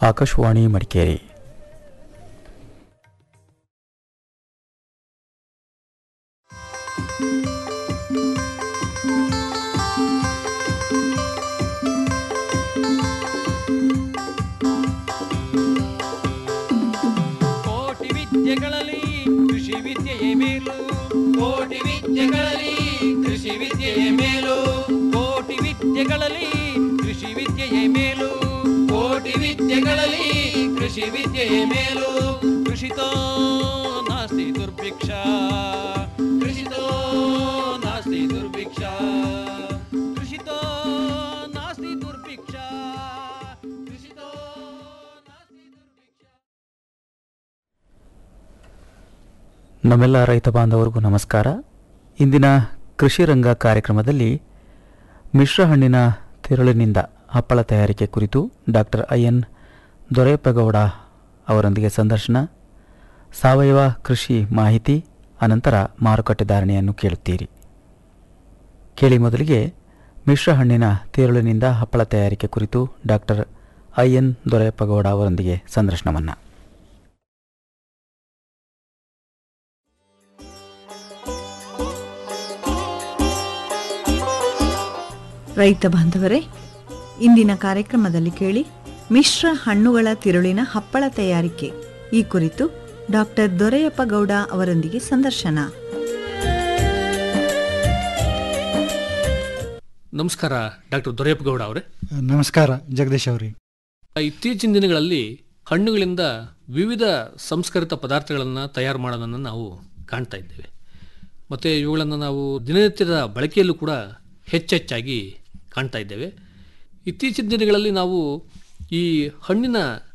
ಆಕಾಶವಾಣಿ ಮಡಿಕೇರಿ ಕೋಟಿ ವಿದ್ಯೆಗಳಲ್ಲಿ ಕೃಷಿ ವಿದ್ಯೆಯೇ ಮೇಲು ಕೋಟಿ ವಿದ್ಯೆಗಳಲ್ಲಿ ಕೃಷಿ ವಿದ್ಯೆಯೇ ಮೇಲು ಕೋಟಿ ವಿದ್ಯೆಗಳಲ್ಲಿ ಕೃಷಿ ವಿದ್ಯೆಯೇ ಮೇಲು ಕೋಟಿ ವಿದ್ಯೆಗಳಲ್ಲಿ ಕೃಷಿ ವಿದ್ಯೆಯೇ ಮೇಲು ಕೃಷಿತೋ ನಾಸ್ತಿ ದುರ್ಭಿಕ್ಷ ಕೃಷಿತೋ ನಾಸ್ತಿ ದುರ್ಭಿಕ್ಷ ಕೃಷಿತೋ ನಾಸ್ತಿ ದುರ್ಭಿಕ್ಷ ಕೃಷಿತೋ ನಾಸ್ತಿ ದುರ್ಭಿಕ್ಷ ನಮ್ಮೆಲ್ಲ ರೈತ ಬಾಂಧವರಿಗೂ ನಮಸ್ಕಾರ ಇಂದಿನ ಕೃಷಿ ರಂಗ ಕಾರ್ಯಕ್ರಮದಲ್ಲಿ ಮಿಶ್ರ ಹಣ್ಣಿನ ತಿರುಳಿನಿಂದ ಹಪ್ಪಳ ತಯಾರಿಕೆ ಕುರಿತು ಡಾಕ್ಟರ್ ಐ ಎನ್ ದೊರೆಯಪ್ಪಗೌಡ ಅವರೊಂದಿಗೆ ಸಂದರ್ಶನ ಸಾವಯವ ಕೃಷಿ ಮಾಹಿತಿ ಅನಂತರ ಮಾರುಕಟ್ಟೆ ಧಾರಣೆಯನ್ನು ಕೇಳುತ್ತೀರಿ ಕೇಳಿ ಮೊದಲಿಗೆ ಮಿಶ್ರ ಹಣ್ಣಿನ ತಿರುಳಿನಿಂದ ಹಪ್ಪಳ ತಯಾರಿಕೆ ಕುರಿತು ಡಾಕ್ಟರ್ ಐ ಎನ್ ದೊರೆಯಪ್ಪಗೌಡ ಅವರೊಂದಿಗೆ ಸಂದರ್ಶನವನ್ನು ರೈತ ಬಾಂಧವರೇ ಇಂದಿನ ಕಾರ್ಯಕ್ರಮದಲ್ಲಿ ಕೇಳಿ ಮಿಶ್ರ ಹಣ್ಣುಗಳ ತಿರುಳಿನ ಹಪ್ಪಳ ತಯಾರಿಕೆ ಈ ಕುರಿತು ಡಾಕ್ಟರ್ ದೊರೆಯಪ್ಪ ಗೌಡ ಅವರೊಂದಿಗೆ ಸಂದರ್ಶನ ನಮಸ್ಕಾರ ಡಾಕ್ಟರ್ ದೊರೆಯಪ್ಪಗೌಡ ಅವರೇ ನಮಸ್ಕಾರ ಜಗದೀಶ್ ಅವ್ರಿ ಇತ್ತೀಚಿನ ದಿನಗಳಲ್ಲಿ ಹಣ್ಣುಗಳಿಂದ ವಿವಿಧ ಸಂಸ್ಕರಿತ ಪದಾರ್ಥಗಳನ್ನು ತಯಾರು ಮಾಡೋದನ್ನು ನಾವು ಕಾಣ್ತಾ ಇದ್ದೇವೆ ಮತ್ತು ಇವುಗಳನ್ನು ನಾವು ದಿನನಿತ್ಯದ ಬಳಕೆಯಲ್ಲೂ ಕೂಡ ಹೆಚ್ಚೆಚ್ಚಾಗಿ ಕಾಣ್ತಾ ಇದ್ದೇವೆ ಇತ್ತೀಚಿನ ದಿನಗಳಲ್ಲಿ ನಾವು ಈ ಹಣ್ಣಿನ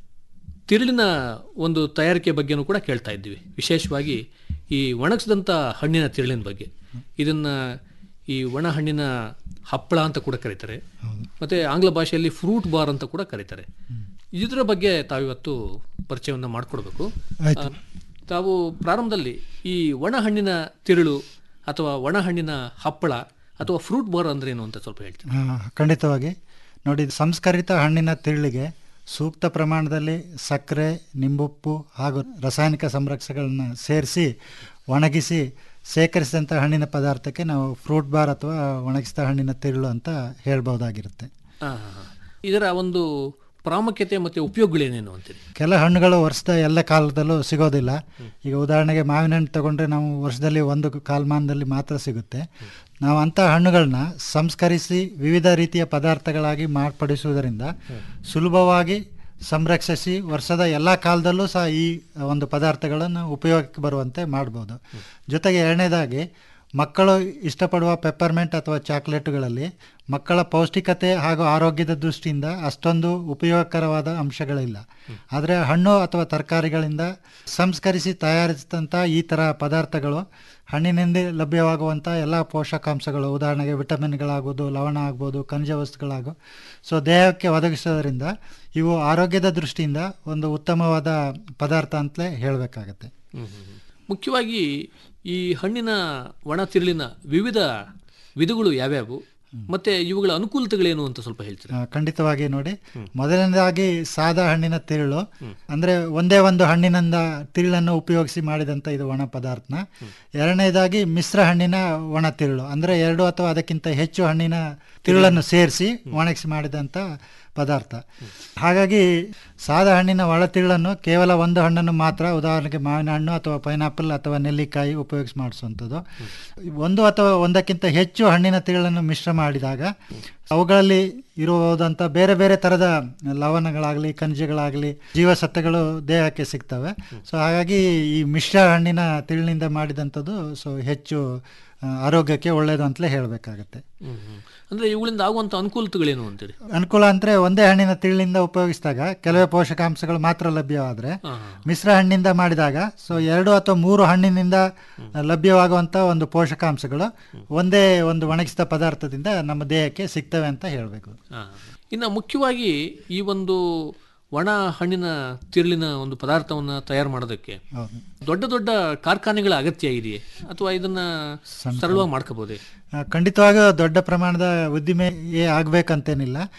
ತಿರುಳಿನ ಒಂದು ತಯಾರಿಕೆ ಬಗ್ಗೆನೂ ಕೂಡ ಕೇಳ್ತಾ ಇದ್ದೀವಿ ವಿಶೇಷವಾಗಿ ಈ ಒಣಗಿಸಿದಂಥ ಹಣ್ಣಿನ ತಿರುಳಿನ ಬಗ್ಗೆ ಇದನ್ನು ಈ ಒಣ ಹಣ್ಣಿನ ಹಪ್ಪಳ ಅಂತ ಕೂಡ ಕರೀತಾರೆ ಮತ್ತು ಆಂಗ್ಲ ಭಾಷೆಯಲ್ಲಿ ಫ್ರೂಟ್ ಬಾರ್ ಅಂತ ಕೂಡ ಕರೀತಾರೆ ಇದರ ಬಗ್ಗೆ ತಾವಿವತ್ತು ಪರಿಚಯವನ್ನು ಮಾಡಿಕೊಡ್ಬೇಕು ಆಯ್ತು. ತಾವು ಪ್ರಾರಂಭದಲ್ಲಿ ಈ ಒಣ ಹಣ್ಣಿನ ತಿರುಳು ಅಥವಾ ಒಣ ಹಣ್ಣಿನ ಹಪ್ಪಳ ಅಥವಾ ಫ್ರೂಟ್ ಬಾರ್ ಅಂದ್ರೆ ಏನು ಅಂತ ಸ್ವಲ್ಪ ಹೇಳ್ತೀನಿ ಆ, ಖಂಡಿತವಾಗಿ ನೋಡಿ ಸಂಸ್ಕರಿತ ಹಣ್ಣಿನ ತಿರುಳಿಗೆ ಸೂಕ್ತ ಪ್ರಮಾಣದಲ್ಲಿ ಸಕ್ಕರೆ ನಿಂಬುಪ್ಪು ಹಾಗೂ ರಾಸಾಯನಿಕ ಸಂರಕ್ಷಕಗಳನ್ನ ಸೇರಿಸಿ ಒಣಗಿಸಿ ಸೇಕರಿಸಿದಂಥ ಹಣ್ಣಿನ ಪದಾರ್ಥಕ್ಕೆ ನಾವು ಫ್ರೂಟ್ ಬಾರ್ ಅಥವಾ ಒಣಗಿಸಿದ ಹಣ್ಣಿನ ತಿರುಳು ಅಂತ ಹೇಳ್ಬೋದಾಗಿರುತ್ತೆ ಆ, ಹಾ, ಹಾ. ಇದರ ಒಂದು ಪ್ರಾಮುಖ್ಯತೆ ಮತ್ತು ಉಪಯೋಗಗಳೇನೇನು ಅಂತೀರಿ ಕೆಲ ಹಣ್ಣುಗಳು ವರ್ಷದ ಎಲ್ಲ ಕಾಲದಲ್ಲೂ ಸಿಗೋದಿಲ್ಲ ಈಗ ಉದಾಹರಣೆಗೆ ಮಾವಿನ ಹಣ್ಣು ತಗೊಂಡ್ರೆ ನಾವು ವರ್ಷದಲ್ಲಿ ಒಂದು ಕಾಲಮಾನದಲ್ಲಿ ಮಾತ್ರ ಸಿಗುತ್ತೆ ನಾವು ಅಂಥ ಹಣ್ಣುಗಳನ್ನ ಸಂಸ್ಕರಿಸಿ ವಿವಿಧ ರೀತಿಯ ಪದಾರ್ಥಗಳಾಗಿ ಮಾರ್ಪಡಿಸುವುದರಿಂದ ಸುಲಭವಾಗಿ ಸಂರಕ್ಷಿಸಿ ವರ್ಷದ ಎಲ್ಲ ಕಾಲದಲ್ಲೂ ಸಹ ಈ ಒಂದು ಪದಾರ್ಥಗಳನ್ನು ಉಪಯೋಗಕ್ಕೆ ಬರುವಂತೆ ಮಾಡ್ಬೋದು ಜೊತೆಗೆ ಎರಡನೇದಾಗಿ ಮಕ್ಕಳು ಇಷ್ಟಪಡುವ ಪೆಪ್ಪರ್ಮೆಂಟ್ ಅಥವಾ ಚಾಕ್ಲೇಟುಗಳಲ್ಲಿ ಮಕ್ಕಳ ಪೌಷ್ಟಿಕತೆ ಹಾಗೂ ಆರೋಗ್ಯದ ದೃಷ್ಟಿಯಿಂದ ಅಷ್ಟೊಂದು ಉಪಯೋಗಕರವಾದ ಅಂಶಗಳಿಲ್ಲ ಆದರೆ ಹಣ್ಣು ಅಥವಾ ತರಕಾರಿಗಳಿಂದ ಸಂಸ್ಕರಿಸಿ ತಯಾರಿಸಿದಂಥ ಈ ಥರ ಪದಾರ್ಥಗಳು ಹಣ್ಣಿನಿಂದ ಲಭ್ಯವಾಗುವಂಥ ಎಲ್ಲ ಪೋಷಕಾಂಶಗಳು ಉದಾಹರಣೆಗೆ ವಿಟಮಿನ್ಗಳಾಗ್ಬೋದು ಲವಣ ಆಗ್ಬೋದು ಖನಿಜ ವಸ್ತುಗಳಾಗು ಸೊ ದೇಹಕ್ಕೆ ಒದಗಿಸೋದ್ರಿಂದ ಇವು ಆರೋಗ್ಯದ ದೃಷ್ಟಿಯಿಂದ ಒಂದು ಉತ್ತಮವಾದ ಪದಾರ್ಥ ಅಂತಲೇ ಹೇಳಬೇಕಾಗತ್ತೆ ಮುಖ್ಯವಾಗಿ ಈ ಹಣ್ಣಿನ ಒಣ ತಿರುಳಿನ ವಿವಿಧ ವಿಧಗಳು ಯಾವ್ಯಾವು ಮತ್ತೆ ಇವುಗಳ ಅನುಕೂಲತೆಗಳೇನು ಅಂತ ಸ್ವಲ್ಪ ಹೇಳ್ತೀರಾ ಆ, ಖಂಡಿತವಾಗಿ ನೋಡಿ ಮೊದಲನೇದಾಗಿ ಸಾದಾ ಹಣ್ಣಿನ ತಿರುಳು ಅಂದ್ರೆ ಒಂದೇ ಒಂದು ಹಣ್ಣಿನಿಂದ ತಿರುಳನ್ನು ಉಪಯೋಗಿಸಿ ಮಾಡಿದಂಥ ಇದು ಒಣ ಪದಾರ್ಥನ ಎರಡನೇದಾಗಿ ಮಿಶ್ರ ಹಣ್ಣಿನ ಒಣ ತಿರುಳು ಅಂದ್ರೆ ಎರಡು ಅಥವಾ ಅದಕ್ಕಿಂತ ಹೆಚ್ಚು ಹಣ್ಣಿನ ತಿರುಳನ್ನು ಸೇರಿಸಿ ಒಣಗಿಸಿ ಮಾಡಿದಂಥ ಪದಾರ್ಥ ಹಾಗಾಗಿ ಸಾದಾ ಹಣ್ಣಿನ ಒಳ ತಿರುಳನ್ನು ಕೇವಲ ಒಂದು ಹಣ್ಣನ್ನು ಮಾತ್ರ ಉದಾಹರಣೆಗೆ ಮಾವಿನ ಹಣ್ಣು ಅಥವಾ ಪೈನಾಪಲ್ ಅಥವಾ ನೆಲ್ಲಿಕಾಯಿ ಉಪಯೋಗಿಸಿ ಮಾಡಿಸುವಂಥದ್ದು ಒಂದು ಅಥವಾ ಒಂದಕ್ಕಿಂತ ಹೆಚ್ಚು ಹಣ್ಣಿನ ತಿರುಳನ್ನು ಮಿಶ್ರ ಮಾಡಿದಾಗ ಅವುಗಳಲ್ಲಿ ಇರುವುದಂಥ ಬೇರೆ ಬೇರೆ ಥರದ ಲವಣಗಳಾಗಲಿ ಖನಿಜಗಳಾಗಲಿ ಜೀವಸತ್ವಗಳು ದೇಹಕ್ಕೆ ಸಿಗ್ತವೆ ಸೊ ಹಾಗಾಗಿ ಈ ಮಿಶ್ರ ಹಣ್ಣಿನ ತಿರುಳಿನಿಂದ ಮಾಡಿದಂಥದ್ದು ಸೊ ಹೆಚ್ಚು ಆ, ಆರೋಗ್ಯಕ್ಕೆ ಒಳ್ಳೆಯದು ಅಂತಲೇ ಹೇಳಬೇಕಾಗತ್ತೆ ಹ್ಮ್, ಹ್ಮ್. ಅಂದ್ರೆ ಇವುಗಳಿಂದ ಆಗುವಂತ ಅನುಕೂಲತೆಗಳೇನು ಅಂತೀರಿ ಅನುಕೂಲ ಅಂದರೆ ಒಂದೇ ಹಣ್ಣಿನ ತಿರುಳಿನಿಂದ ಉಪಯೋಗಿಸಿದಾಗ ಕೆಲವೇ ಪೋಷಕಾಂಶಗಳು ಮಾತ್ರ ಲಭ್ಯವಾದರೆ ಮಿಶ್ರ ಹಣ್ಣಿಂದ ಮಾಡಿದಾಗ ಸೊ ಎರಡು ಅಥವಾ ಮೂರು ಹಣ್ಣಿನಿಂದ ಲಭ್ಯವಾಗುವಂಥ ಒಂದು ಪೋಷಕಾಂಶಗಳು ಒಂದೇ ಒಂದು ಒಣಗಿಸಿದ ಪದಾರ್ಥದಿಂದ ನಮ್ಮ ದೇಹಕ್ಕೆ ಸಿಗ್ತವೆ ಅಂತ ಹೇಳಬೇಕು ಆ, ಇನ್ನು ಮುಖ್ಯವಾಗಿ ಈ ಒಂದು ಒಣ ಹಣ್ಣಿನ ತಿರುಳಿನ ಒಂದು ಪದಾರ್ಥವನ್ನ ತಯಾರು ಮಾಡೋದಕ್ಕೆ ಹೌದು ದೊಡ್ಡ ದೊಡ್ಡ ಕಾರ್ಖಾನೆಗಳ ಅಗತ್ಯ ಇದೆಯೇ ಅಥವಾ ಇದನ್ನ ಸರಳವಾಗಿ ಮಾಡ್ಕೋಬಹುದೇ ಆ, ಖಂಡಿತವಾಗ ದೊಡ್ಡ ಪ್ರಮಾಣದ ಉದ್ದಿಮೆಯೇ ಆಗ್ಬೇಕಂತೇನಿಲ್ಲ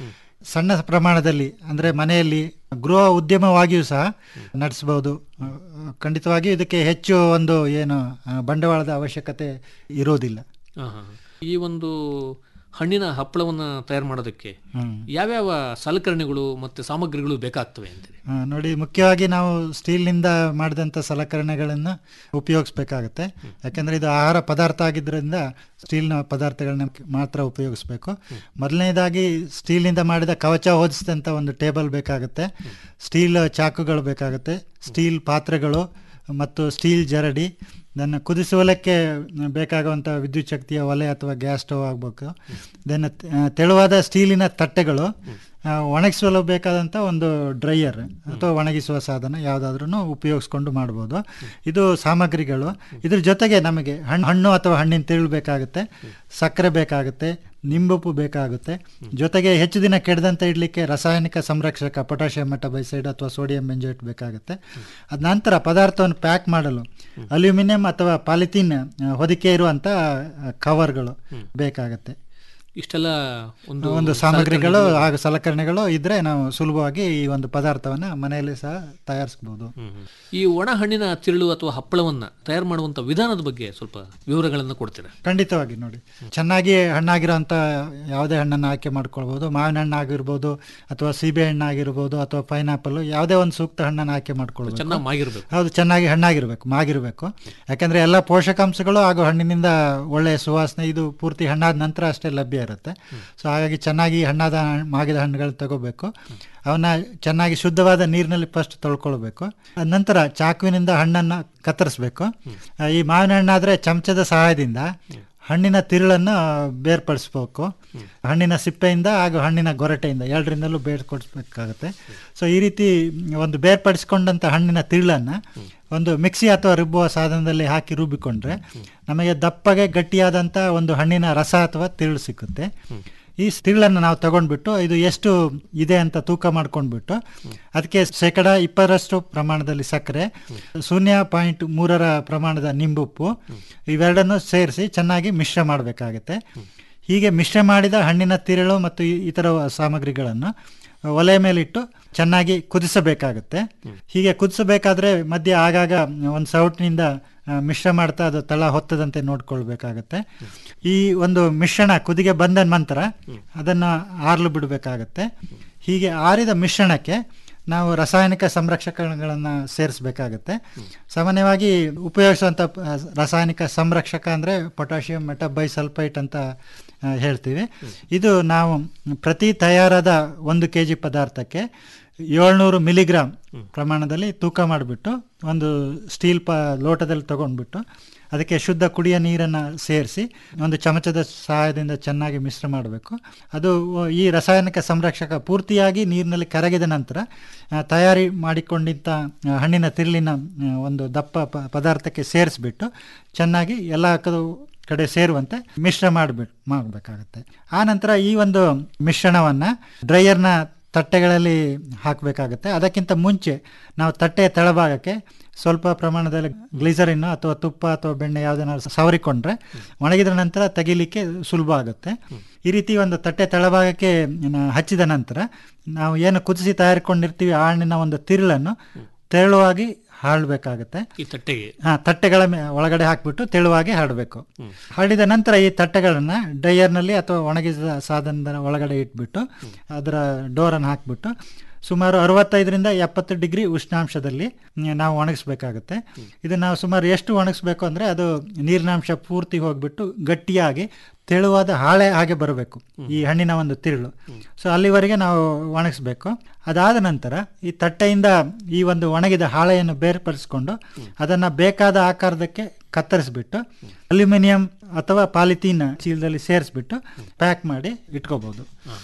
ಸಣ್ಣ ಪ್ರಮಾಣದಲ್ಲಿ ಅಂದರೆ ಮನೆಯಲ್ಲಿ ಗೃಹ ಉದ್ಯಮವಾಗಿಯೂ ಸಹ ನಡೆಸಬಹುದು ಆ, ಖಂಡಿತವಾಗಿಯೂ ಇದಕ್ಕೆ ಹೆಚ್ಚು ಒಂದು ಏನು ಆ, ಬಂಡವಾಳದ ಅವಶ್ಯಕತೆ ಇರೋದಿಲ್ಲ ಆ, ಹಾ. ಈ ಒಂದು ಹಣ್ಣಿನ ಹಪ್ಪಳವನ್ನು ತಯಾರು ಮಾಡೋದಕ್ಕೆ ಹ್ಮ್. ಯಾವ್ಯಾವ ಸಲಕರಣೆಗಳು ಮತ್ತು ಸಾಮಗ್ರಿಗಳು ಬೇಕಾಗ್ತವೆ ಅಂತೀರಿ ಆ, ನೋಡಿ ಮುಖ್ಯವಾಗಿ ನಾವು ಸ್ಟೀಲ್ನಿಂದ ಮಾಡಿದಂಥ ಸಲಕರಣೆಗಳನ್ನು ಉಪಯೋಗಿಸ್ಬೇಕಾಗತ್ತೆ ಯಾಕೆಂದರೆ ಇದು ಆಹಾರ ಪದಾರ್ಥ ಆಗಿದ್ದರಿಂದ ಸ್ಟೀಲ್ನ ಪದಾರ್ಥಗಳನ್ನ ಮಾತ್ರ ಉಪಯೋಗಿಸ್ಬೇಕು ಮೊದಲನೇದಾಗಿ ಸ್ಟೀಲ್ನಿಂದ ಮಾಡಿದ ಕವಚ ಹೊದಿಸಿದಂಥ ಒಂದು ಟೇಬಲ್ ಬೇಕಾಗುತ್ತೆ ಸ್ಟೀಲ್ ಚಾಕುಗಳು ಬೇಕಾಗುತ್ತೆ ಸ್ಟೀಲ್ ಪಾತ್ರೆಗಳು ಮತ್ತು ಸ್ಟೀಲ್ ಜರಡಿ ದೆನ್ ಕುದಿಸುವಲಕ್ಕೆ ಬೇಕಾಗುವಂಥ ವಿದ್ಯುತ್ ಶಕ್ತಿಯ ಒಲೆ ಅಥವಾ ಗ್ಯಾಸ್ ಸ್ಟವ್ ಆಗಬೇಕು ದೆನ್ ತೆಳುವಾದ ಸ್ಟೀಲಿನ ತಟ್ಟೆಗಳು ಆ, ಒಣಗಿಸಲು ಬೇಕಾದಂಥ ಒಂದು ಡ್ರೈಯರ್ ಅಥವಾ ಒಣಗಿಸುವ ಸಾಧನ ಯಾವುದಾದ್ರೂ ಉಪಯೋಗಿಸ್ಕೊಂಡು ಮಾಡ್ಬೋದು ಇದು ಸಾಮಗ್ರಿಗಳು ಇದ್ರ ಜೊತೆಗೆ ನಮಗೆ ಹಣ್ಣು ಹಣ್ಣು ಅಥವಾ ಹಣ್ಣಿನ ತಿರುಳು ಬೇಕಾಗುತ್ತೆ ಸಕ್ಕರೆ ಬೇಕಾಗುತ್ತೆ ನಿಂಬುಪ್ಪು ಬೇಕಾಗುತ್ತೆ ಜೊತೆಗೆ ಹೆಚ್ಚು ದಿನ ಕೆಡದಂತೆ ಇಡಲಿಕ್ಕೆ ರಾಸಾಯನಿಕ ಸಂರಕ್ಷಕ ಪೊಟ್ಯಾಷಿಯಂ ಮೆಟಬೈಸೈಡ್ ಅಥವಾ ಸೋಡಿಯಂ ಬೆಂಜೋಯೇಟ್ ಬೇಕಾಗುತ್ತೆ ಅದ ನಂತರ ಪದಾರ್ಥವನ್ನು ಪ್ಯಾಕ್ ಮಾಡಲು ಅಲ್ಯೂಮಿನಿಯಂ ಅಥವಾ ಪಾಲಿಥೀನ್ ಆ, ಹೊದಿಕೆ ಇರುವಂಥ ಕವರ್ಗಳು ಬೇಕಾಗುತ್ತೆ ಇಷ್ಟೆಲ್ಲ ಒಂದು ಒಂದು ಸಾಮಗ್ರಿಗಳು ಹಾಗೂ ಸಲಕರಣೆಗಳು ಇದ್ರೆ ನಾವು ಸುಲಭವಾಗಿ ಈ ಒಂದು ಪದಾರ್ಥವನ್ನ ಮನೆಯಲ್ಲಿ ಸಹ ತಯಾರಿಸಬಹುದು ಹ್ಮ್, ಹ್ಮ್. ಈ ಒಣ ಹಣ್ಣಿನ ತಿರುಳು ಅಥವಾ ಹಪ್ಪಳವನ್ನ ತಯಾರು ಮಾಡುವಂತ ವಿಧಾನದ ಬಗ್ಗೆ ಸ್ವಲ್ಪ ವಿವರಗಳನ್ನು ಕೊಡ್ತೀರಾ ಖಂಡಿತವಾಗಿ ನೋಡಿ ಚೆನ್ನಾಗಿ ಹಣ್ಣಾಗಿರೋಂಥ ಯಾವುದೇ ಹಣ್ಣನ್ನು ಆಯ್ಕೆ ಮಾಡ್ಕೊಳ್ಬೋದು ಮಾವಿನ ಹಣ್ಣು ಆಗಿರ್ಬೋದು ಅಥವಾ ಸೀಬೆ ಹಣ್ಣು ಆಗಿರ್ಬೋದು ಅಥವಾ ಪೈನಾಪಲ್ ಯಾವುದೇ ಒಂದು ಸೂಕ್ತ ಹಣ್ಣನ್ನು ಆಯ್ಕೆ ಮಾಡ್ಕೊಳ್ಬೋದು ಚೆನ್ನಾಗಿ ಮಾಗಿರ್ಬೇಕು ಹೌದು ಚೆನ್ನಾಗಿ ಹಣ್ಣಾಗಿರ್ಬೇಕು ಮಾಗಿರಬೇಕು ಯಾಕಂದ್ರೆ ಎಲ್ಲ ಪೋಷಕಾಂಶಗಳು ಹಾಗೂ ಹಣ್ಣಿನಿಂದ ಒಳ್ಳೆಯ ಸುವಾಸನೆ ಇದು ಪೂರ್ತಿ ಹಣ್ಣಾದ ನಂತರ ಅಷ್ಟೇ ಲಭ್ಯ ಇರುತ್ತೆ ಸೊ ಹಾಗಾಗಿ ಚೆನ್ನಾಗಿ ಹಣ್ಣಾದ ಹಣ್ಣ್- ಮಾಗಿದ ಹಣ್ಣುಗಳು ತಗೋಬೇಕು ಅವನ್ನ ಚೆನ್ನಾಗಿ ಶುದ್ಧವಾದ ನೀರಿನಲ್ಲಿ ಫಸ್ಟ್ ತೊಳ್ಕೊಳ್ಬೇಕು ಅದ್ ನಂತರ ಚಾಕುವಿನಿಂದ ಹಣ್ಣನ್ನು ಕತ್ತರಿಸ್ಬೇಕು ಆ, ಈ ಮಾವಿನ ಹಣ್ಣಾದ್ರೆ ಚಮಚದ ಸಹಾಯದಿಂದ ಹಣ್ಣಿನ ತಿರುಳನ್ನು ಬೇರ್ಪಡಿಸ್ಬೇಕು ಹಣ್ಣಿನ ಸಿಪ್ಪೆಯಿಂದ ಹಾಗೂ ಹಣ್ಣಿನ ಗೊರಟೆಯಿಂದ ಎರಡರಿಂದಲೂ ಬೇರ್ಪಡಿಸ್ಬೇಕಾಗತ್ತೆ ಸೊ ಈ ರೀತಿ ಒಂದು ಬೇರ್ಪಡಿಸ್ಕೊಂಡಂಥ ಹಣ್ಣಿನ ತಿರುಳನ್ನು ಒಂದು ಮಿಕ್ಸಿ ಅಥವಾ ರುಬ್ಬುವ ಸಾಧನದಲ್ಲಿ ಹಾಕಿ ರುಬ್ಬಿಕೊಂಡ್ರೆ ನಮಗೆ ದಪ್ಪಗೆ ಗಟ್ಟಿಯಾದಂಥ ಒಂದು ಹಣ್ಣಿನ ರಸ ಅಥವಾ ತಿರುಳು ಸಿಕ್ಕುತ್ತೆ ಈ ತಿರುಳನ್ನು ನಾವು ತಗೊಂಡ್ಬಿಟ್ಟು ಇದು ಎಷ್ಟು ಇದೆ ಅಂತ ತೂಕ ಮಾಡ್ಕೊಂಡ್ಬಿಟ್ಟು ಅದಕ್ಕೆ ಶೇಕಡ ಇಪ್ಪತ್ತರಷ್ಟು ಪ್ರಮಾಣದಲ್ಲಿ ಸಕ್ಕರೆ ಶೂನ್ಯ ಪಾಯಿಂಟ್ ಮೂರರ ಪ್ರಮಾಣದ ನಿಂಬುಪ್ಪು ಇವೆರಡನ್ನು ಸೇರಿಸಿ ಚೆನ್ನಾಗಿ ಮಿಶ್ರ ಮಾಡಬೇಕಾಗುತ್ತೆ ಹೀಗೆ ಮಿಶ್ರ ಮಾಡಿದ ಹಣ್ಣಿನ ತಿರುಳು ಮತ್ತು ಈ- ಇತರ ಸಾಮಗ್ರಿಗಳನ್ನು ಒಲೆ ಮೇಲಿಟ್ಟು ಚೆನ್ನಾಗಿ ಕುದಿಸಬೇಕಾಗುತ್ತೆ ಹೀಗೆ ಕುದಿಸಬೇಕಾದ್ರೆ ಮಧ್ಯೆ ಆಗಾಗ ಒಂದು ಸೌಟಿನಿಂದ ಆ, ಮಿಶ್ರ ಮಾಡ್ತಾ ಅದು ತಳ ಹೊತ್ತದಂತೆ ನೋಡ್ಕೊಳ್ಬೇಕಾಗತ್ತೆ ಈ ಒಂದು ಮಿಶ್ರಣ ಕುದಿಗೆ ಬಂದ ನಂತರ ಅದನ್ನು ಆರಲು ಬಿಡಬೇಕಾಗತ್ತೆ ಹೀಗೆ ಆರಿದ ಮಿಶ್ರಣಕ್ಕೆ ನಾವು ರಾಸಾಯನಿಕ ಸಂರಕ್ಷಕಗಳನ್ನು ಸೇರಿಸಬೇಕಾಗತ್ತೆ ಸಾಮಾನ್ಯವಾಗಿ ಉಪಯೋಗಿಸುವಂಥ ಪ- ರಾಸಾಯನಿಕ ಸಂರಕ್ಷಕ ಅಂದರೆ ಪೊಟ್ಯಾಷಿಯಂ ಮೆಟಬೈಸಲ್ಫೈಟ್ ಅಂತ ಆ, ಹೇಳ್ತೀವಿ ಇದು ನಾವು ಪ್ರತಿ ತಯಾರಾದ ಒಂದು ಕೆ ಜಿ ಪದಾರ್ಥಕ್ಕೆ ಏಳ್ನೂರು ಮಿಲಿಗ್ರಾಮ್ ಪ್ರಮಾಣದಲ್ಲಿ ತೂಕ ಮಾಡಿಬಿಟ್ಟು ಒಂದು ಸ್ಟೀಲ್ ಪ ಲೋಟದಲ್ಲಿ ತಗೊಂಡ್ಬಿಟ್ಟು ಅದಕ್ಕೆ ಶುದ್ಧ ಕುಡಿಯ ನೀರನ್ನು ಸೇರಿಸಿ ಒಂದು ಚಮಚದ ಸಹಾಯದಿಂದ ಚೆನ್ನಾಗಿ ಮಿಶ್ರ ಮಾಡಬೇಕು ಅದು ಈ ರಾಸಾಯನಿಕ ಸಂರಕ್ಷಕ ಪೂರ್ತಿಯಾಗಿ ನೀರಿನಲ್ಲಿ ಕರಗಿದ ನಂತರ ಆ, ತಯಾರಿ ಮಾಡಿಕೊಂಡಿದ್ದ ಆ, ಹಣ್ಣಿನ ತಿರುಳಿನ ಆ, ಒಂದು ದಪ್ಪ ಪ- ಪದಾರ್ಥಕ್ಕೆ ಸೇರಿಸ್ಬಿಟ್ಟು ಚೆನ್ನಾಗಿ ಎಲ್ಲ ಕಡೆ ಕಡೆ ಸೇರುವಂತೆ ಮಿಶ್ರ ಮಾಡಿಬಿಟ್ಟು ಮಾಡಬೇಕಾಗತ್ತೆ ಆ ನಂತರ ಈ ಒಂದು ಮಿಶ್ರಣವನ್ನು ಡ್ರೈಯರ್ನ ತಟ್ಟೆಗಳಲ್ಲಿ ಹಾಕಬೇಕಾಗುತ್ತೆ ಅದಕ್ಕಿಂತ ಮುಂಚೆ ನಾವು ತಟ್ಟೆಯ ತೆಳಭಾಗಕ್ಕೆ ಸ್ವಲ್ಪ ಪ್ರಮಾಣದಲ್ಲಿ ಗ್ಲಿಸರಿನ್ ಅಥವಾ ತುಪ್ಪ ಅಥವಾ ಬೆಣ್ಣೆ ಯಾವುದನ್ನಾದ್ರು ಸವರಿಕೊಂಡ್ರೆ ಒಣಗಿದ ನಂತರ ತೆಗಿಲಿಕ್ಕೆ ಸುಲಭ ಆಗುತ್ತೆ ಈ ರೀತಿ ಒಂದು ತಟ್ಟೆ ತೆಳಭಾಗಕ್ಕೆ ನ- ಹಚ್ಚಿದ ನಂತರ ನಾವು ಏನು ಕುದಿಸಿ ತಯಾರಿಕೊಂಡಿರ್ತೀವಿ ಆ ಹಣ್ಣಿನ ಒಂದು ತಿರುಳನ್ನು ತೆರಳುವಾಗಿ ಹಾಳಬೇಕಾಗುತ್ತೆ ಈ ತಟ್ಟೆಗೆ ಹಾ ತಟ್ಟೆಗಳ ಮೇ ಒಳಗಡೆ ಹಾಕ್ಬಿಟ್ಟು ತೆಳುವಾಗಿ ಹರಡಬೇಕು ಹರಡಿದ ನಂತರ ಈ ತಟ್ಟೆಗಳನ್ನ ಡ್ರೈಯರ್ನಲ್ಲಿ ಅಥವಾ ಒಣಗಿಸಿದ ಸಾಧನದ ಒಳಗಡೆ ಇಟ್ಬಿಟ್ಟು ಅದರ ಡೋರನ್ನು ಹಾಕ್ಬಿಟ್ಟು ಸುಮಾರು ಅರವತ್ತೈದರಿಂದ ಎಪ್ಪತ್ತು ಡಿಗ್ರಿ ಉಷ್ಣಾಂಶದಲ್ಲಿ ಮ್, ನಾವು ಒಣಗಿಸ್ಬೇಕಾಗುತ್ತೆ ಇದು ನಾವು ಸುಮಾರು ಎಷ್ಟು ಒಣಗಿಸ್ಬೇಕು ಅಂದರೆ ಅದು ನೀರಿನಾಂಶ ಪೂರ್ತಿ ಹೋಗ್ಬಿಟ್ಟು ಗಟ್ಟಿಯಾಗಿ ತೆಳುವಾದ ಹಾಳೆ ಹಾಗೆ ಬರಬೇಕು ಈ ಹಣ್ಣಿನ ಒಂದು ತಿರುಳು ಸೊ ಅಲ್ಲಿವರೆಗೆ ನಾವು ಒಣಗಿಸ್ಬೇಕು ಅದಾದ ನಂತರ ಈ ತಟ್ಟೆಯಿಂದ ಈ ಒಂದು ಒಣಗಿದ ಹಾಳೆಯನ್ನು ಬೇರ್ಪಡಿಸ್ಕೊಂಡು ಅದನ್ನು ಬೇಕಾದ ಆಕಾರದಕ್ಕೆ ಕತ್ತರಿಸ್ಬಿಟ್ಟು ಅಲ್ಯೂಮಿನಿಯಂ ಅಥವಾ ಪಾಲಿಥೀನ್ ಚೀಲದಲ್ಲಿ ಸೇರಿಸ್ಬಿಟ್ಟು ಪ್ಯಾಕ್ ಮಾಡಿ ಇಟ್ಕೋಬಹುದು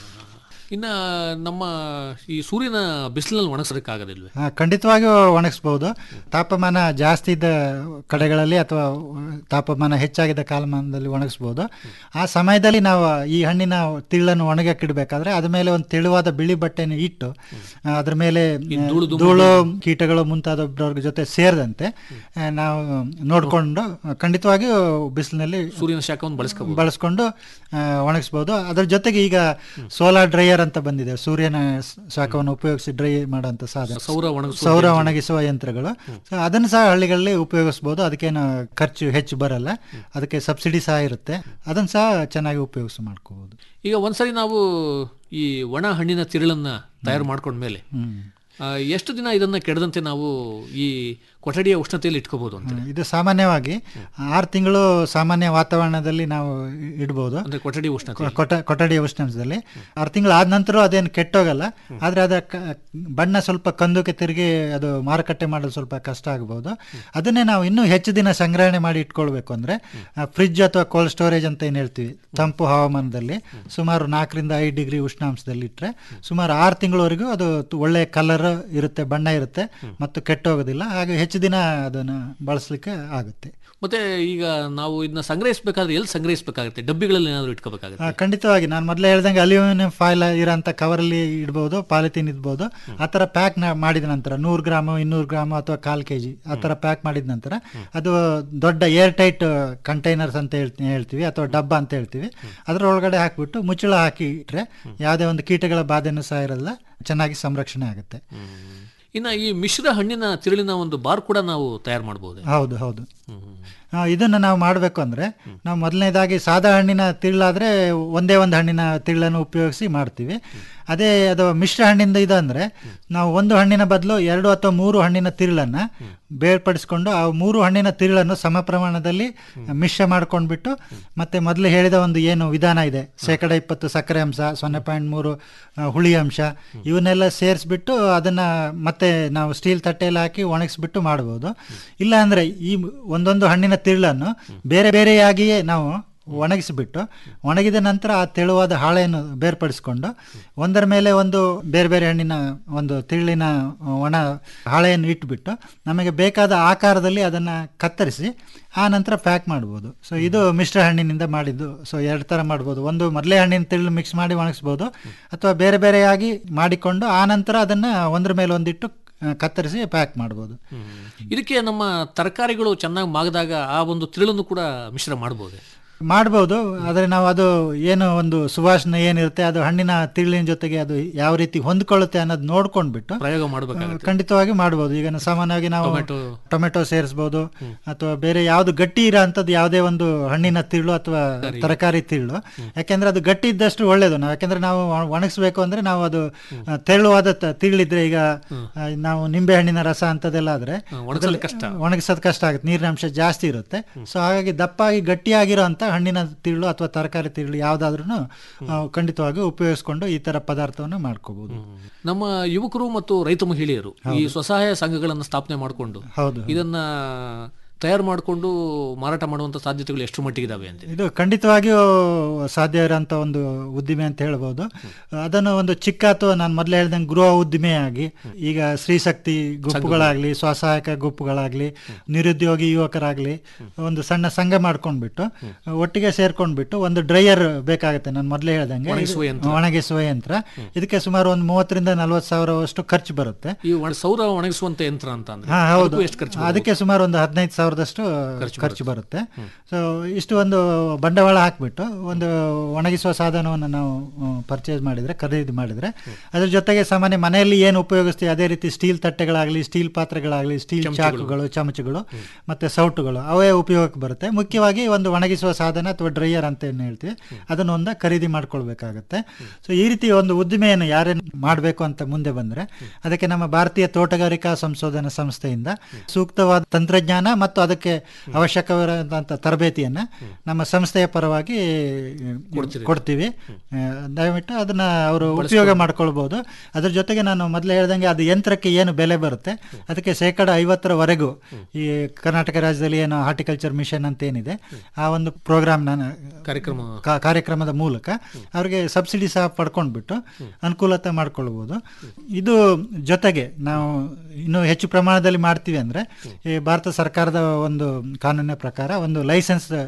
ಇನ್ನ ನಮ್ಮ ಈ ಸೂರ್ಯನ ಬಿಸಿಲಲ್ಲಿ ಒಣಗಿಸೋದಕ್ಕಾಗೋದಿಲ್ವೇ ಆ, ಖಂಡಿತವಾಗಿಯೂ ಒಣಗಿಸ್ಬೋದು ತಾಪಮಾನ ಜಾಸ್ತಿ ಇದ್ದ ಕಡೆಗಳಲ್ಲಿ ಅಥವಾ ತಾಪಮಾನ ಹೆಚ್ಚಾಗಿದ್ದ ಕಾಲಮಾನದಲ್ಲಿ ಒಣಗಿಸ್ಬೋದು ಆ ಸಮಯದಲ್ಲಿ ನಾವು ಈ ಹಣ್ಣಿನ ತಿಳ್ಳನ್ನು ಒಣಗಕ್ಕಿಡಬೇಕಾದ್ರೆ ಅದ್ರ ಮೇಲೆ ಒಂದು ತೆಳುವಾದ ಬಿಳಿ ಬಟ್ಟೆಯನ್ನು ಇಟ್ಟು ಆ, ಅದ್ರ ಮೇಲೆ ಆ, ಧೂಳು ಕೀಟಗಳು ಮುಂತಾದವ್ರ ಜೊತೆ ಸೇರದಂತೆ ಆ, ನಾವು ನೋಡಿಕೊಂಡು ಖಂಡಿತವಾಗಿಯೂ ಬಿಸಿಲಿನಲ್ಲಿ ಸೂರ್ಯನ ಶಾಖವನ್ನು ಬಳಸ್ಕೋಬಹುದು ಬಳಸ್ಕೊಂಡು ಆ, ಒಣಗಿಸ್ಬೋದು ಅದ್ರ ಜೊತೆಗೆ ಈಗ ಸೋಲಾರ್ ಡ್ರೈಯರ್ ಡ್ರೈಯರ್ ಅಂತ ಬಂದಿದೆ ಸೂರ್ಯನ ಸ್- ಶಾಖವನ್ನು ಉಪಯೋಗಿಸಿ ಡ್ರೈ ಮಾಡುವಂತ ಸಾಧನ ಸೌರ ಒಣಗಿಸುವ ಸೌರ ಒಣಗಿಸುವ ಯಂತ್ರಗಳು ಸೊ ಅದನ್ನು ಸಹ ಹಳ್ಳಿಗಳಲ್ಲಿ ಉಪಯೋಗಿಸ್ಬೋದು ಅದಕ್ಕೇನು ಖರ್ಚು ಹೆಚ್ಚು ಬರಲ್ಲ ಅದಕ್ಕೆ ಸಬ್ಸಿಡಿ ಸಹ ಇರುತ್ತೆ ಅದನ್ನು ಸಹ ಚೆನ್ನಾಗಿ ಉಪಯೋಗಿಸ ಮಾಡ್ಕೋಬಹುದು ಈಗ ಒಂದ್ಸರಿ ನಾವು ಈ ಒಣ ಹಣ್ಣಿನ ತಿರುಳನ್ನ ತಯಾರು ಮಾಡ್ಕೊಂಡ್ಮೇಲೆ ಹ್ಮ್ ಆ, ಎಷ್ಟು ದಿನ ಇದನ್ನ ಕೆಡದಂತೆ ನಾವು ಈ ಕೊಠಡಿಯ ಉಷ್ಣತೆಯಲ್ಲಿ ಇಟ್ಕೋಬಹುದು ಅಂತ ಇದು ಸಾಮಾನ್ಯವಾಗಿ ಆರು ತಿಂಗಳು ಸಾಮಾನ್ಯ ವಾತಾವರಣದಲ್ಲಿ ನಾವು ಇಡ್ಬೋದು ಅಂದ್ರೆ ಕೊಠಡಿ ಉಷ್ಣತೆ ಕೊ- ಕೊಠ ಕೊಠಡಿಯ ಉಷ್ಣಾಂಶದಲ್ಲಿ ಆರು ತಿಂಗಳು ಆದ ನಂತರ ಅದೇನು ಕೆಟ್ಟೋಗಲ್ಲ ಆದರೆ ಅದ ಕ- ಬಣ್ಣ ಸ್ವಲ್ಪ ಕಂದುಕೆ ತಿರುಗಿ ಅದು ಮಾರುಕಟ್ಟೆ ಮಾಡಲು ಸ್ವಲ್ಪ ಕಷ್ಟ ಆಗಬಹುದು ಅದನ್ನೇ ನಾವು ಇನ್ನೂ ಹೆಚ್ಚು ದಿನ ಸಂಗ್ರಹಣೆ ಮಾಡಿ ಇಟ್ಕೊಳ್ಬೇಕು ಅಂದ್ರೆ ಫ್ರಿಜ್ ಅಥವಾ ಕೋಲ್ಡ್ ಸ್ಟೋರೇಜ್ ಅಂತ ಏನು ಹೇಳ್ತೀವಿ ತಂಪು ಹವಾಮಾನದಲ್ಲಿ ಸುಮಾರು ನಾಲ್ಕರಿಂದ ಐದು ಡಿಗ್ರಿ ಉಷ್ಣಾಂಶದಲ್ಲಿ ಇಟ್ಟರೆ ಸುಮಾರು ಆರು ತಿಂಗಳವರೆಗೂ ಅದು ತು- ಒಳ್ಳೆ ಕಲರ್ ಇರುತ್ತೆ ಬಣ್ಣ ಇರುತ್ತೆ ಮತ್ತು ಕೆಟ್ಟೋಗೋದಿಲ್ಲ ಹಾಗೆ ಹೆಚ್ಚು ದಿನ ಅದನ್ನು ಬಳಸಲಿಕ್ಕೆ ಆಗುತ್ತೆ ಮತ್ತೆ ಈಗ ನಾವು ಇದನ್ನ ಸಂಗ್ರಹಿಸಬೇಕಾದ್ರೆ ಎಲ್ಲಿ ಸಂಗ್ರಹಿಸಬೇಕಾಗುತ್ತೆ ಡಬ್ಬಿಗಳಲ್ಲಿ ಏನಾದ್ರು ಇಟ್ಕೋಬೇಕಾಗುತ್ತೆ ಆ, ಖಂಡಿತವಾಗಿ ನಾನು ಮೊದಲೇ ಹೇಳ್ದಂಗೆ ಅಲ್ಯೂಮಿನಿಯಂ ಫಾಯಿಲ್ ಇರೋಂಥ ಕವರಲ್ಲಿ ಇಡ್ಬೋದು ಪಾಲಿಥೀನ್ ಇಡ್ಬೋದು ಆ ಥರ ಪ್ಯಾಕ್ ಮಾಡಿದ ನಂತರ ನೂರು ಗ್ರಾಮು ಇನ್ನೂರು ಗ್ರಾಮು ಅಥವಾ ಕಾಲು ಕೆ ಜಿ ಆ ಥರ ಪ್ಯಾಕ್ ಮಾಡಿದ ನಂತರ ಅದು ದೊಡ್ಡ ಏರ್ ಟೈಟ್ ಕಂಟೈನರ್ಸ್ ಅಂತ ಹೇಳ್ತಿ ಹೇಳ್ತೀವಿ ಅಥವಾ ಡಬ್ಬ ಅಂತ ಹೇಳ್ತೀವಿ ಅದರೊಳಗಡೆ ಹಾಕಿಬಿಟ್ಟು ಮುಚ್ಚಳ ಹಾಕಿ ಇಟ್ಟರೆ ಯಾವುದೇ ಒಂದು ಕೀಟಗಳ ಬಾಧೆನೂ ಸಹ ಇರಲ್ಲ ಚೆನ್ನಾಗಿ ಸಂರಕ್ಷಣೆ ಆಗುತ್ತೆ ಇನ್ನ ಈ ಮಿಶ್ರ ಹಣ್ಣಿನ ತಿರುಳಿನ ಒಂದು ಬಾರ್ ಕೂಡ ನಾವು ತಯಾರು ಮಾಡಬಹುದು ಹೌದು ಹೌದು ಆ, ಇದನ್ನು ನಾವು ಮಾಡಬೇಕು ಅಂದರೆ ನಾವು ಮೊದಲನೇದಾಗಿ ಸಾದಾ ಹಣ್ಣಿನ ತಿರುಳಾದರೆ ಒಂದೇ ಒಂದು ಹಣ್ಣಿನ ತಿರುಳನ್ನು ಉಪಯೋಗಿಸಿ ಮಾಡ್ತೀವಿ ಅದೇ ಅದು ಮಿಶ್ರ ಹಣ್ಣಿಂದ ಇದು ಅಂದರೆ ನಾವು ಒಂದು ಹಣ್ಣಿನ ಬದಲು ಎರಡು ಅಥವಾ ಮೂರು ಹಣ್ಣಿನ ತಿರುಳನ್ನು ಬೇರ್ಪಡಿಸ್ಕೊಂಡು ಆ ಮೂರು ಹಣ್ಣಿನ ತಿರುಳನ್ನು ಸಮ ಪ್ರಮಾಣದಲ್ಲಿ ಮಿಶ್ರ ಮಾಡ್ಕೊಂಡ್ಬಿಟ್ಟು ಮತ್ತೆ ಮೊದಲು ಹೇಳಿದ ಒಂದು ಏನು ವಿಧಾನ ಇದೆ ಶೇಕಡ ಇಪ್ಪತ್ತು ಸಕ್ಕರೆ ಅಂಶ ಸೊನ್ನೆ ಪಾಯಿಂಟ್ ಮೂರು ಆ, ಹುಳಿ ಅಂಶ ಇವನ್ನೆಲ್ಲ ಸೇರಿಸ್ಬಿಟ್ಟು ಅದನ್ನು ಮತ್ತೆ ನಾವು ಸ್ಟೀಲ್ ತಟ್ಟೆಯಲ್ಲಿ ಹಾಕಿ ಒಣಗಿಸ್ಬಿಟ್ಟು ಮಾಡ್ಬೋದು ಇಲ್ಲ ಅಂದರೆ ಈ ಒಂದೊಂದು ಹಣ್ಣಿನ ತಿರುಳನ್ನು ಬೇರೆ ಬೇರೆಯಾಗಿಯೇ ನಾವು ಒಣಗಿಸಿಬಿಟ್ಟು ಒಣಗಿದ ನಂತರ ಆ ತೆಳುವಾದ ಹಾಳೆಯನ್ನು ಬೇರ್ಪಡಿಸ್ಕೊಂಡು ಒಂದರ ಮೇಲೆ ಒಂದು ಬೇರೆ ಬೇರೆ ಹಣ್ಣಿನ ಒಂದು ತಿರುಳಿನ ಒಣ ಹಾಳೆಯನ್ನು ಇಟ್ಬಿಟ್ಟು ನಮಗೆ ಬೇಕಾದ ಆಕಾರದಲ್ಲಿ ಅದನ್ನು ಕತ್ತರಿಸಿ ಆ ನಂತರ ಪ್ಯಾಕ್ ಮಾಡ್ಬೋದು ಸೊ ಇದು ಮಿಶ್ರ ಹಣ್ಣಿನಿಂದ ಮಾಡಿದ್ದು ಸೊ ಎರಡು ಥರ ಮಾಡ್ಬೋದು ಒಂದು ಮೊದಲೇ ಹಣ್ಣಿನ ತಿರುಳು ಮಿಕ್ಸ್ ಮಾಡಿ ಒಣಗಿಸ್ಬೋದು ಅಥವಾ ಬೇರೆ ಬೇರೆಯಾಗಿ ಮಾಡಿಕೊಂಡು ಆ ನಂತರ ಅದನ್ನು ಒಂದರ ಮೇಲೆ ಒಂದಿಟ್ಟು ಆ, ಕತ್ತರಿಸಿ ಪ್ಯಾಕ್ ಮಾಡ್ಬೋದು ಇದಕ್ಕೆ ನಮ್ಮ ತರಕಾರಿಗಳು ಚೆನ್ನಾಗಿ ಮಾಗದಾಗ ಆ ಒಂದು ತಿರುಳನ್ನು ಕೂಡ ಮಿಶ್ರ ಮಾಡಬಹುದು ಮಾಡ್ಬೋದು ಆದರೆ ನಾವು ಅದು ಏನು ಒಂದು ಸುವಾಸನೆ ಏನಿರುತ್ತೆ ಅದು ಹಣ್ಣಿನ ತಿರುಳಿನ ಜೊತೆಗೆ ಅದು ಯಾವ ರೀತಿ ಹೊಂದ್ಕೊಳ್ಳುತ್ತೆ ಅನ್ನೋದು ನೋಡ್ಕೊಂಡ್ಬಿಟ್ಟು ಪ್ರಯೋಗ ಮಾಡಬೇಕಾಗುತ್ತೆ ಖಂಡಿತವಾಗಿ ಮಾಡ್ಬೋದು ಈಗ ನಾವು ಸಾಮಾನ್ಯವಾಗಿ ನಾವು ಟೊಮೆಟೊ. ಟೊಮೆಟೊ ಸೇರಿಸ್ಬೋದು ಅಥವಾ ಬೇರೆ ಯಾವ್ದು ಗಟ್ಟಿ ಇರೋ ಅಂಥದ್ದು ಯಾವುದೇ ಒಂದು ಹಣ್ಣಿನ ತಿರುಳು ಅಥವಾ ತರಕಾರಿ ತಿರುಳು ಯಾಕೆಂದ್ರೆ ಅದು ಗಟ್ಟಿ ಇದ್ದಷ್ಟು ಒಳ್ಳೇದು ನಾವು ಯಾಕೆಂದ್ರೆ ನಾವು ಒಣ- ಒಣಗಿಸ್ಬೇಕು ಅಂದ್ರೆ ನಾವು ಅದು ಆ, ತೆಳುವಾದ ತ- ತಿರುಳಿದ್ರೆ ಈಗ ಆ, ನಾವು ನಿಂಬೆ ಹಣ್ಣಿನ ರಸ ಅಂತದೆಲ್ಲ ಆದ್ರೆ ಒಣಗಿಸಲು ಕಷ್ಟ ಒಣಗಿಸೋದು ಕಷ್ಟ ಆಗುತ್ತೆ ನೀರಿನ ಅಂಶ ಜಾಸ್ತಿ ಇರುತ್ತೆ ಸೊ ಹಾಗಾಗಿ ದಪ್ಪಾಗಿ ಗಟ್ಟಿಯಾಗಿರೋ ಅಂತ ಹಣ್ಣಿನ ತಿರುಳು ಅಥವಾ ತರಕಾರಿ ತಿರುಳು ಯಾವುದಾದ್ರೂ ಖಂಡಿತವಾಗಿ ಉಪಯೋಗಿಸ್ಕೊಂಡು ಈ ತರ ಪದಾರ್ಥವನ್ನು ಮಾಡ್ಕೋಬಹುದು ನಮ್ಮ ಯುವಕರು ಮತ್ತು ರೈತ ಮಹಿಳೆಯರು ಈ ಸ್ವಸಹಾಯ ಸಂಘಗಳನ್ನು ಸ್ಥಾಪನೆ ಮಾಡಿಕೊಂಡು ಹೌದು ಇದನ್ನ ತಯಾರು ಮಾಡಿಕೊಂಡು ಮಾರಾಟ ಮಾಡುವಂತ ಸಾಧ್ಯತೆಗಳು ಎಷ್ಟು ಮಟ್ಟಿಗಿದಾವೆ ಅಂತ ಇದು ಖಂಡಿತವಾಗಿಯೂ ಸಾಧ್ಯ ಇರೋಂಥ ಒಂದು ಉದ್ದಿಮೆ ಅಂತ ಹೇಳ್ಬೋದು ಅದನ್ನು ಒಂದು ಚಿಕ್ಕ ಅಥವಾ ನಾನು ಮೊದಲೇ ಹೇಳ್ದಂಗೆ ಗೃಹ ಉದ್ದಿಮೆಯಾಗಿ ಈಗ ಸ್ತ್ರೀಶಕ್ತಿ ಗುಂಪುಗಳಾಗಲಿ ಸ್ವಸಹಾಯಕ ಗುಂಪುಗಳಾಗಲಿ ನಿರುದ್ಯೋಗಿ ಯುವಕರಾಗಲಿ ಒಂದು ಸಣ್ಣ ಸಂಘ ಮಾಡ್ಕೊಂಡ್ಬಿಟ್ಟು ಒಟ್ಟಿಗೆ ಸೇರ್ಕೊಂಡ್ಬಿಟ್ಟು ಒಂದು ಡ್ರೈಯರ್ ಬೇಕಾಗುತ್ತೆ ನಾನು ಮೊದಲೇ ಹೇಳ್ದಂಗೆ ಒಣಗಿಸುವ ಇದು ಒಣಗಿಸುವ ಯಂತ್ರ ಇದಕ್ಕೆ ಸುಮಾರು ಒಂದು ಮೂವತ್ತರಿಂದ ನಲ್ವತ್ತು ಸಾವಿರವಷ್ಟು ಖರ್ಚು ಬರುತ್ತೆ ಈ ಒಣ- ಸೌರ ಒಣಗಿಸುವಂತ ಯಂತ್ರ ಅಂತ ಅಂದ್ರೆ ಹಾ ಹೌದು ಅದಕ್ಕೂ ಎಷ್ಟು ಖರ್ಚು ಬರುತ್ತೆ? ಅದಕ್ಕೆ ಸುಮಾರು ಒಂದು ಹದಿನೈದು ಸಾವಿರದಷ್ಟು ಖರ್ಚು ಬರುತ್ತೆ ಸೊ ಇಷ್ಟು ಒಂದು ಬಂಡವಾಳ ಹಾಕ್ಬಿಟ್ಟು ಒಂದು ಒಣಗಿಸುವ ಸಾಧನವನ್ನು ನಾವು ಪರ್ಚೇಸ್ ಮಾಡಿದ್ರೆ ಖರೀದಿ ಮಾಡಿದ್ರೆ ಅದ್ರ ಜೊತೆಗೆ ಸಾಮಾನ್ಯ ಮನೆಯಲ್ಲಿ ಏನು ಉಪಯೋಗಿಸ್ತೀವಿ ಅದೇ ರೀತಿ ಸ್ಟೀಲ್ ತಟ್ಟೆಗಳಾಗಲಿ ಸ್ಟೀಲ್ ಪಾತ್ರೆಗಳಾಗಲಿ ಸ್ಟೀಲ್ ಚಾಕುಗಳು ಚಮಚಗಳು ಮತ್ತೆ ಸೌಟುಗಳು ಅವೇ ಉಪಯೋಗಕ್ಕೆ ಬರುತ್ತೆ ಮುಖ್ಯವಾಗಿ ಒಂದು ಒಣಗಿಸುವ ಸಾಧನ ಅಥವಾ ಡ್ರೈಯರ್ ಅಂತ ಏನು ಹೇಳ್ತೀವಿ ಅದನ್ನು ಒಂದು ಖರೀದಿ ಮಾಡ್ಕೊಳ್ಬೇಕಾಗತ್ತೆ ಸೊ ಈ ರೀತಿ ಒಂದು ಉದ್ದಿಮೆಯನ್ನು ಯಾರೇನು ಮಾಡಬೇಕು ಅಂತ ಮುಂದೆ ಬಂದ್ರೆ ಅದಕ್ಕೆ ನಮ್ಮ ಭಾರತೀಯ ತೋಟಗಾರಿಕಾ ಸಂಶೋಧನಾ ಸಂಸ್ಥೆಯಿಂದ ಸೂಕ್ತವಾದ ತಂತ್ರಜ್ಞಾನ ಮತ್ತು ಅದಕ್ಕೆ ಅವಶ್ಯಕವಾದಂಥ ತರಬೇತಿಯನ್ನ ನಮ್ಮ ಸಂಸ್ಥೆಯ ಪರವಾಗಿ ಕೊಡ್ತೀವಿ ಆ, ದಯವಿಟ್ಟು ಅದನ್ನ ಅವರು ಉಪಯೋಗ ಮಾಡ್ಕೊಳ್ಬಹುದು ಅದ್ರ ಜೊತೆಗೆ ನಾನು ಮೊದಲೇ ಹೇಳ್ದಂಗೆ ಅದು ಯಂತ್ರಕ್ಕೆ ಏನು ಬೆಲೆ ಬರುತ್ತೆ ಅದಕ್ಕೆ ಶೇಕಡ ಐವತ್ತರವರೆಗೂ ಈ ಕರ್ನಾಟಕ ರಾಜ್ಯದಲ್ಲಿ ಏನು ಹಾರ್ಟಿಕಲ್ಚರ್ ಮಿಷನ್ ಅಂತ ಏನಿದೆ ಆ ಒಂದು ಪ್ರೋಗ್ರಾಮ್ ನಾನು ಕಾರ್ಯಕ್ರಮ ಕಾ- ಕಾರ್ಯಕ್ರಮದ ಮೂಲಕ ಅವರಿಗೆ ಸಬ್ಸಿಡಿ ಸಹ ಪಡ್ಕೊಂಡ್ಬಿಟ್ಟು ಅನುಕೂಲತೆ ಮಾಡ್ಕೊಳ್ಬೋದು ಇದು ಜೊತೆಗೆ ನಾವು ಇನ್ನೂ ಹೆಚ್ಚು ಪ್ರಮಾಣದಲ್ಲಿ ಮಾಡ್ತೀವಿ ಅಂದ್ರೆ ಈ ಭಾರತ ಸರ್ಕಾರದ ಒಂದು ಕಾನೂನಿನ ಪ್ರಕಾರ ಒಂದು ಲೈಸೆನ್ಸ್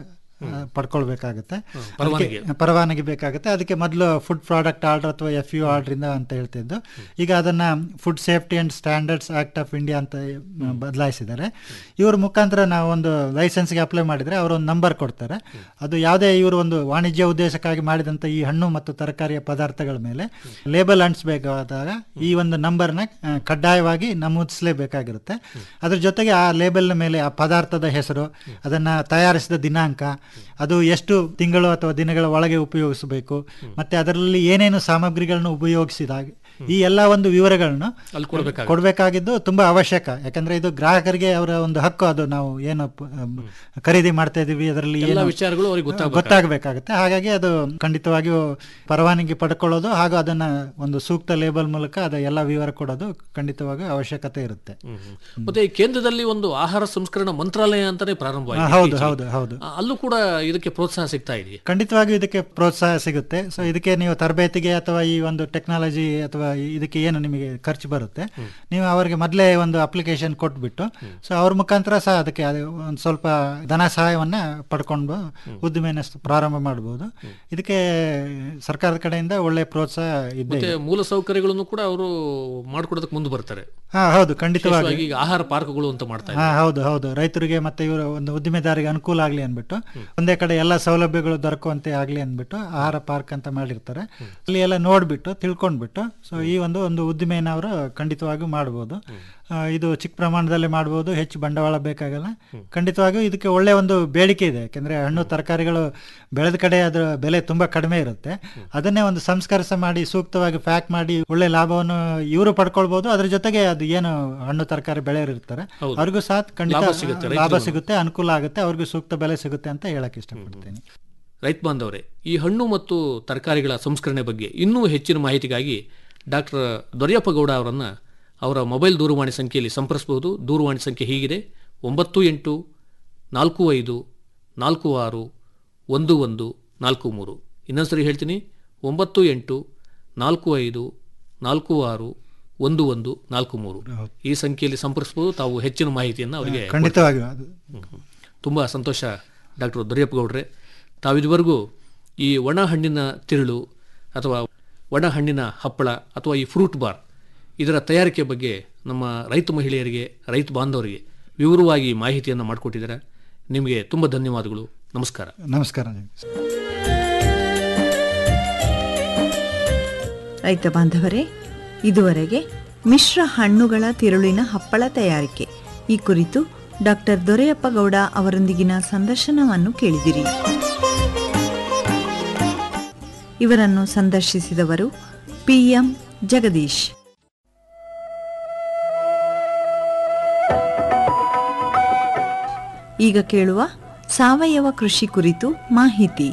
ಪಡ್ಕೊಳ್ಬೇಕಾಗುತ್ತೆ ಪರವಾನಗಿ. ಅದಕ್ಕೆ ಪರವಾನಗಿ ಬೇಕಾಗುತ್ತೆ ಅದಕ್ಕೆ ಮೊದಲು ಫುಡ್ ಪ್ರಾಡಕ್ಟ್ ಆರ್ಡರ್ ಅಥವಾ ಎಫ್ ಯು ಆರ್ಡ್ರಿಂದ ಅಂತ ಹೇಳ್ತಿದ್ದು ಈಗ ಅದನ್ನ food safety and standards act of India ಅಂತ ಬದಲಾಯಿಸಿದ್ದಾರೆ ಇವ್ರ ಮುಖಾಂತರ ನಾವು ಒಂದು ಲೈಸೆನ್ಸ್ಗೆ ಅಪ್ಲೈ ಮಾಡಿದ್ರೆ ಅವರು ಒಂದು ನಂಬರ್ ಕೊಡ್ತಾರೆ ಅದು ಯಾವುದೇ ಇವರು ಒಂದು ವಾಣಿಜ್ಯ ಉದ್ದೇಶಕ್ಕಾಗಿ ಮಾಡಿದಂಥ ಈ ಹಣ್ಣು ಮತ್ತು ತರಕಾರಿಯ ಪದಾರ್ಥಗಳ ಮೇಲೆ ಲೇಬಲ್ ಅಂಟಿಸಬೇಕಾದಾಗ ಈ ಒಂದು ನಂಬರ್ನ ಆ, ಕಡ್ಡಾಯವಾಗಿ ನಮೂದಿಸಲೇಬೇಕಾಗಿರುತ್ತೆ ಅದ್ರ ಜೊತೆಗೆ ಆ ಲೇಬಲ್ನ ಮೇಲೆ ಆ ಪದಾರ್ಥದ ಹೆಸರು ಅದನ್ನ ತಯಾರಿಸಿದ ದಿನಾಂಕ ಅದು ಎಷ್ಟು ತಿಂಗಳು ಅಥವಾ ದಿನಗಳ ಒಳಗೆ ಉಪಯೋಗಿಸಬೇಕು ಮತ್ತೆ ಅದರಲ್ಲಿ ಏನೇನು ಸಾಮಗ್ರಿಗಳನ್ನು ಉಪಯೋಗಿಸಿದಾಗ ಈ ಎಲ್ಲ ಒಂದು ವಿವರಗಳನ್ನು ಅಲ್ಲಿ ಕೊಡ್ಬೇಕಾಗುತ್ತೆ. ಕೊಡಬೇಕಾಗಿದ್ದು ತುಂಬಾ ಅವಶ್ಯಕ ಯಾಕಂದ್ರೆ ಇದು ಗ್ರಾಹಕರಿಗೆ ಅವರ ಒಂದು ಹಕ್ಕು ಅದು ನಾವು ಏನು ಪ- ಖರೀದಿ ಮಾಡ್ತಾ ಇದೀವಿ ಅದರಲ್ಲಿ ಎಲ್ಲ ಏನು ವಿಚಾರಗಳು ಅವ್ರಿಗೆ ಗೊತ್ತಾಗಬೇಕು ಗೊತ್ತಾಗಬೇಕಾಗುತ್ತೆ ಹಾಗಾಗಿ ಅದು ಖಂಡಿತವಾಗಿಯೂ ಪರವಾನಗಿ ಪಡ್ಕೊಳ್ಳೋದು ಹಾಗೂ ಅದನ್ನ ಒಂದು ಸೂಕ್ತ ಲೇಬಲ್ ಮೂಲಕ ಅದ ಎಲ್ಲ ವಿವರ ಕೊಡೋದು ಖಂಡಿತವಾಗಿಯೂ ಅವಶ್ಯಕತೆ ಇರುತ್ತೆ ಮತ್ತೆ ಈ ಕೇಂದ್ರದಲ್ಲಿ ಒಂದು ಆಹಾರ ಸಂಸ್ಕರಣಾ ಮಂತ್ರಾಲಯ ಅಂತಾನೆ ಪ್ರಾರಂಭ ಹಾ, ಹೌದು ಹೌದು ಹೌದು ಅಲ್ಲೂ ಕೂಡ ಇದಕ್ಕೆ ಪ್ರೋತ್ಸಾಹ ಸಿಗ್ತಾ ಇದೆಯಾ ಖಂಡಿತವಾಗಿಯೂ ಇದಕ್ಕೆ ಪ್ರೋತ್ಸಾಹ ಸಿಗುತ್ತೆ ಸೊ ಇದಕ್ಕೆ ನೀವು ತರಬೇತಿಗೆ ಅಥವಾ ಈ ಒಂದು ಟೆಕ್ನಾಲಜಿ ಅಥವಾ ಈ- ಇದಕ್ಕೆ ಏನು ನಿಮಗೆ ಖರ್ಚು ಬರುತ್ತೆ ನೀವು ಅವರಿಗೆ ಮೊದಲೇ ಒಂದು ಅಪ್ಲಿಕೇಶನ್ ಕೊಟ್ಬಿಟ್ಟು ಸೊ ಅವ್ರ ಮುಖಾಂತರ ಸಹ ಅದಕ್ಕೆ ಅದು ಒಂದು ಸ್ವಲ್ಪ ಧನ ಸಹಾಯವನ್ನ ಪಡ್ಕೊಂಡು ಉದ್ದಿಮೆನ ಸ್- ಪ್ರಾರಂಭ ಮಾಡಬಹುದು ಇದಕ್ಕೆ ಸರ್ಕಾರದ ಕಡೆಯಿಂದ ಒಳ್ಳೆ ಪ್ರೋತ್ಸಾಹ ಇದ್ದೇ ಮತ್ತೆ ಇದೆ ಮೂಲ ಸೌಕರ್ಯಗಳನ್ನು ಕೂಡ ಅವರು ಮಾಡ್ಕೊಡೋದಕ್ಕೆ ಮುಂದೆ ಬರ್ತಾರೆ ಹಾ ಹೌದು ಖಂಡಿತವಾಗಿ ವಿಶೇಷವಾಗಿ ಈಗ ಆಹಾರ ಪಾರ್ಕ್ಗಳು ಅಂತ ಮಾಡ್ತಾ ಹಾ ಇದ್ದಾರೆ ಹೌದು ಹೌದು ರೈತರಿಗೆ ಮತ್ತೆ ಇವರ ಒಂದು ಉದ್ದಿಮೆದಾರಿಗೆ ಅನುಕೂಲ ಆಗ್ಲಿ ಅಂದ್ಬಿಟ್ಟು ಒಂದೇ ಕಡೆ ಎಲ್ಲ ಸೌಲಭ್ಯಗಳು ದೊರಕುವಂತೆ ಆಗ್ಲಿ ಅಂದ್ಬಿಟ್ಟು ಆಹಾರ ಪಾರ್ಕ್ ಅಂತ ಮಾಡಿರ್ತಾರೆ ಅಲ್ಲಿ ಎಲ್ಲ ನೋಡ್ಬಿಟ್ಟು ತಿಳ್ಕೊಂಡ್ಬಿಟ್ಟು ಸೊ ಈ ಒಂದು ಒಂದು ಉದ್ದಿಮೆನ ಅವರು ಖಂಡಿತವಾಗಿಯೂ ಮಾಡ್ಬೋದು ಆ, ಇದು ಚಿಕ್ಕ ಪ್ರಮಾಣದಲ್ಲಿ ಮಾಡ್ಬೋದು ಹೆಚ್ಚು ಬಂಡವಾಳ ಬೇಕಾಗಲ್ಲ ಖಂಡಿತವಾಗಿಯೂ ಇದಕ್ಕೆ ಒಳ್ಳೆ ಒಂದು ಬೇಡಿಕೆ ಇದೆ ಯಾಕೆಂದ್ರೆ ಹಣ್ಣು ತರಕಾರಿಗಳು ಬೆಳೆದ ಕಡೆ ಅದರ ಬೆಲೆ ತುಂಬಾ ಕಡಿಮೆ ಇರುತ್ತೆ ಅದನ್ನೇ ಒಂದು ಸಂಸ್ಕರಿಸ ಮಾಡಿ ಸೂಕ್ತವಾಗಿ ಪ್ಯಾಕ್ ಮಾಡಿ ಒಳ್ಳೆ ಲಾಭವನ್ನು ಇವರು ಪಡ್ಕೊಳ್ಬಹುದು ಅದ್ರ ಜೊತೆಗೆ ಅದು ಏನು ಹಣ್ಣು ತರಕಾರಿ ಬೆಳೆಯೋರು ಇರ್ತಾರೆ ಹೌದು. ಅವ್ರಿಗೂ ಸಹ ಖಂಡಿತ ಲಾಭ ಸಿಗುತ್ತೆ, ಲಾಭ ರೈತರಿಗೂ. ಸಿಗುತ್ತೆ ಅನುಕೂಲ ಆಗುತ್ತೆ ಅವ್ರಿಗೂ ಸೂಕ್ತ ಬೆಲೆ ಸಿಗುತ್ತೆ ಅಂತ ಹೇಳಕ್ ಇಷ್ಟಪಡ್ತೀನಿ ರೈತ ಬಾಂಧವರೇ ಈ ಹಣ್ಣು ಮತ್ತು ತರಕಾರಿಗಳ ಸಂಸ್ಕರಣೆ ಬಗ್ಗೆ ಇನ್ನೂ ಹೆಚ್ಚಿನ ಮಾಹಿತಿಗಾಗಿ ಡಾಕ್ಟರ್ ದೊರೆಯಪ್ಪ ಗೌಡ ಅವರನ್ನು ಅವರ ಮೊಬೈಲ್ ದೂರವಾಣಿ ಸಂಖ್ಯೆಯಲ್ಲಿ ಸಂಪರ್ಸಬಹುದು ದೂರವಾಣಿ ಸಂಖ್ಯೆ ಹೀಗಿದೆ ಒಂಬತ್ತು ಎಂಟು ನಾಲ್ಕು ಐದು ನಾಲ್ಕು ಆರು ಒಂದು ಒಂದು ನಾಲ್ಕು ಮೂರು ಇನ್ನೊಂದು ಸರಿ ಹೇಳ್ತೀನಿ ಒಂಬತ್ತು ಎಂಟು ನಾಲ್ಕು ಐದು ನಾಲ್ಕು ಆರು ಒಂದು ಒಂದು ನಾಲ್ಕು ಮೂರು ಈ ಸಂಖ್ಯೆಯಲ್ಲಿ ಸಂಪರ್ಕಿಸಬಹುದು ತಾವು ಹೆಚ್ಚಿನ ಮಾಹಿತಿಯನ್ನು ಅವರಿಗೆ ಖಂಡಿತವಾಗಿಯೂ ಅದು ತುಂಬ ಸಂತೋಷ ಡಾಕ್ಟರ್ ದೊರೆಯಪ್ಪ ಗೌಡ್ರೆ ತಾವಿದುವರೆಗೂ ಈ ಒಣ ಹಣ್ಣಿನ ತಿರುಳು ಅಥವಾ ಒಣ ಹಣ್ಣಿನ ಹಪ್ಪಳ ಅಥವಾ ಈ ಫ್ರೂಟ್ ಬಾರ್ ಇದರ ತಯಾರಿಕೆ ಬಗ್ಗೆ ನಮ್ಮ ರೈತ ಮಹಿಳೆಯರಿಗೆ ರೈತ ಬಾಂಧವರಿಗೆ ವಿವರವಾಗಿ ಮಾಹಿತಿಯನ್ನು ಮಾಡಿಕೊಟ್ಟಿದ್ದಾರೆ ನಿಮಗೆ ತುಂಬ ಧನ್ಯವಾದಗಳು ನಮಸ್ಕಾರ ನಮಸ್ಕಾರ ರೈತ ಬಾಂಧವರೇ ಇದುವರೆಗೆ ಮಿಶ್ರ ಹಣ್ಣುಗಳ ತಿರುಳಿನ ಹಪ್ಪಳ ತಯಾರಿಕೆ ಈ ಕುರಿತು ಡಾಕ್ಟರ್ ದೊರೆಯಪ್ಪ ಗೌಡ ಅವರೊಂದಿಗಿನ ಸಂದರ್ಶನವನ್ನು ಕೇಳಿದಿರಿ ಇವರನ್ನು ಸಂದರ್ಶಿಸಿದವರು ಪಿಎಂ ಜಗದೀಶ್ ಈಗ ಕೇಳುವ ಸಾವಯವ ಕೃಷಿ ಕುರಿತು ಮಾಹಿತಿ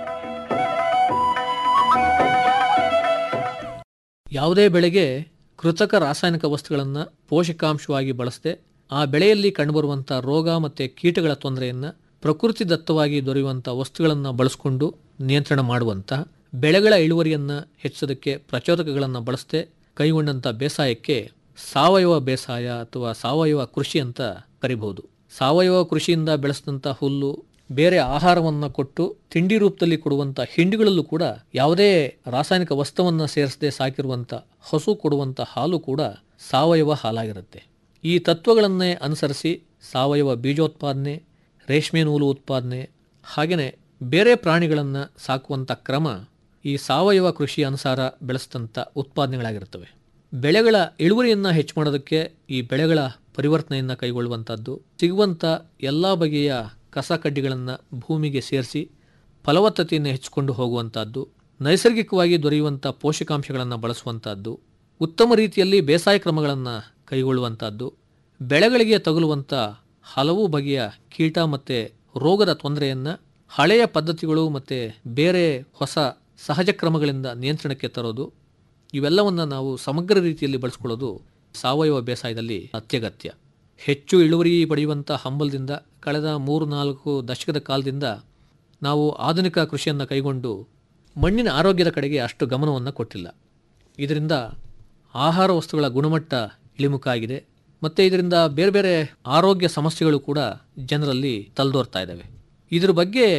ಯಾವುದೇ ಬೆಳೆಗೆ ಕೃತಕ ರಾಸಾಯನಿಕ ವಸ್ತುಗಳನ್ನು ಪೋಷಕಾಂಶವಾಗಿ ಬಳಸದೆ ಆ ಬೆಳೆಯಲ್ಲಿ ಕಂಡುಬರುವಂಥ ರೋಗ ಮತ್ತು ಕೀಟಗಳ ತೊಂದರೆಯನ್ನು ಪ್ರಕೃತಿ ದತ್ತವಾಗಿ ದೊರೆಯುವಂಥ ವಸ್ತುಗಳನ್ನು ಬಳಸಿಕೊಂಡು ನಿಯಂತ್ರಣ ಮಾಡುವಂಥ ಬೆಳೆಗಳ ಇಳುವರಿಯನ್ನು ಹೆಚ್ಚೋದಕ್ಕೆ ಪ್ರಚೋದಕಗಳನ್ನು ಬಳಸದೆ ಕೈಗೊಂಡಂಥ ಬೇಸಾಯಕ್ಕೆ ಸಾವಯವ ಬೇಸಾಯ ಅಥವಾ ಸಾವಯವ ಕೃಷಿ ಅಂತ ಕರಿಬಹುದು ಸಾವಯವ ಕೃಷಿಯಿಂದ ಬೆಳೆಸಿದಂಥ ಹುಲ್ಲು ಬೇರೆ ಆಹಾರವನ್ನು ಕೊಟ್ಟು ತಿಂಡಿ ರೂಪದಲ್ಲಿ ಕೊಡುವಂಥ ಹಿಂಡಿಗಳಲ್ಲೂ ಕೂಡ ಯಾವುದೇ ರಾಸಾಯನಿಕ ವಸ್ತುವನ್ನು ಸೇರಿಸದೆ ಸಾಕಿರುವಂಥ ಹಸು ಕೊಡುವಂಥ ಹಾಲು ಕೂಡ ಸಾವಯವ ಹಾಲಾಗಿರುತ್ತೆ ಈ ತತ್ವಗಳನ್ನೇ ಅನುಸರಿಸಿ ಸಾವಯವ ಬೀಜೋತ್ಪಾದನೆ ರೇಷ್ಮೆ ನೂಲು ಉತ್ಪಾದನೆ ಹಾಗೆಯೇ ಬೇರೆ ಪ್ರಾಣಿಗಳನ್ನು ಸಾಕುವಂಥ ಕ್ರಮ ಈ ಸಾವಯವ ಕೃಷಿ ಅನುಸಾರ ಬೆಳೆಸಿದಂಥ ಉತ್ಪಾದನೆಗಳಾಗಿರ್ತವೆ ಬೆಳೆಗಳ ಇಳುವರಿಯನ್ನು ಹೆಚ್ಚು ಮಾಡೋದಕ್ಕೆ ಈ ಬೆಳೆಗಳ ಪರಿವರ್ತನೆಯನ್ನು ಕೈಗೊಳ್ಳುವಂಥದ್ದು ಸಿಗುವಂಥ ಎಲ್ಲ ಬಗೆಯ ಕಸ ಕಡ್ಡಿಗಳನ್ನು ಭೂಮಿಗೆ ಸೇರಿಸಿ ಫಲವತ್ತತೆಯನ್ನು ಹೆಚ್ಚಿಕೊಂಡು ಹೋಗುವಂಥದ್ದು ನೈಸರ್ಗಿಕವಾಗಿ ದೊರೆಯುವಂಥ ಪೋಷಕಾಂಶಗಳನ್ನು ಬಳಸುವಂಥದ್ದು ಉತ್ತಮ ರೀತಿಯಲ್ಲಿ ಬೇಸಾಯ ಕ್ರಮಗಳನ್ನು ಕೈಗೊಳ್ಳುವಂಥದ್ದು ಬೆಳೆಗಳಿಗೆ ತಗುಲುವಂಥ ಹಲವು ಬಗೆಯ ಕೀಟ ಮತ್ತು ರೋಗದ ತೊಂದರೆಯನ್ನು ಹಳೆಯ ಪದ್ಧತಿಗಳು ಮತ್ತು ಬೇರೆ ಹೊಸ ಸಹಜ ಕ್ರಮಗಳಿಂದ ನಿಯಂತ್ರಣಕ್ಕೆ ತರೋದು ಇವೆಲ್ಲವನ್ನು ನಾವು ಸಮಗ್ರ ರೀತಿಯಲ್ಲಿ ಬಳಸ್ಕೊಳ್ಳೋದು ಸಾವಯವ ಬೇಸಾಯದಲ್ಲಿ ಅತ್ಯಗತ್ಯ ಹೆಚ್ಚು ಇಳುವರಿ ಪಡೆಯುವಂಥ ಹಂಬಲದಿಂದ ಕಳೆದ ಮೂರು ನಾಲ್ಕು ದಶಕದ ಕಾಲದಿಂದ ನಾವು ಆಧುನಿಕ ಕೃಷಿಯನ್ನು ಕೈಗೊಂಡು ಮಣ್ಣಿನ ಆರೋಗ್ಯದ ಕಡೆಗೆ ಅಷ್ಟು ಗಮನವನ್ನು ಕೊಟ್ಟಿಲ್ಲ ಇದರಿಂದ ಆಹಾರ ವಸ್ತುಗಳ ಗುಣಮಟ್ಟ ಇಳಿಮುಖ ಆಗಿದೆ ಮತ್ತು ಇದರಿಂದ ಬೇರೆ ಬೇರೆ ಆರೋಗ್ಯ ಸಮಸ್ಯೆಗಳು ಕೂಡ ಜನರಲ್ಲಿ ತಲೆದೋರ್ತಾ ಇದ್ದಾವೆ ಇದ್ರ ಬಗ್ಗೆ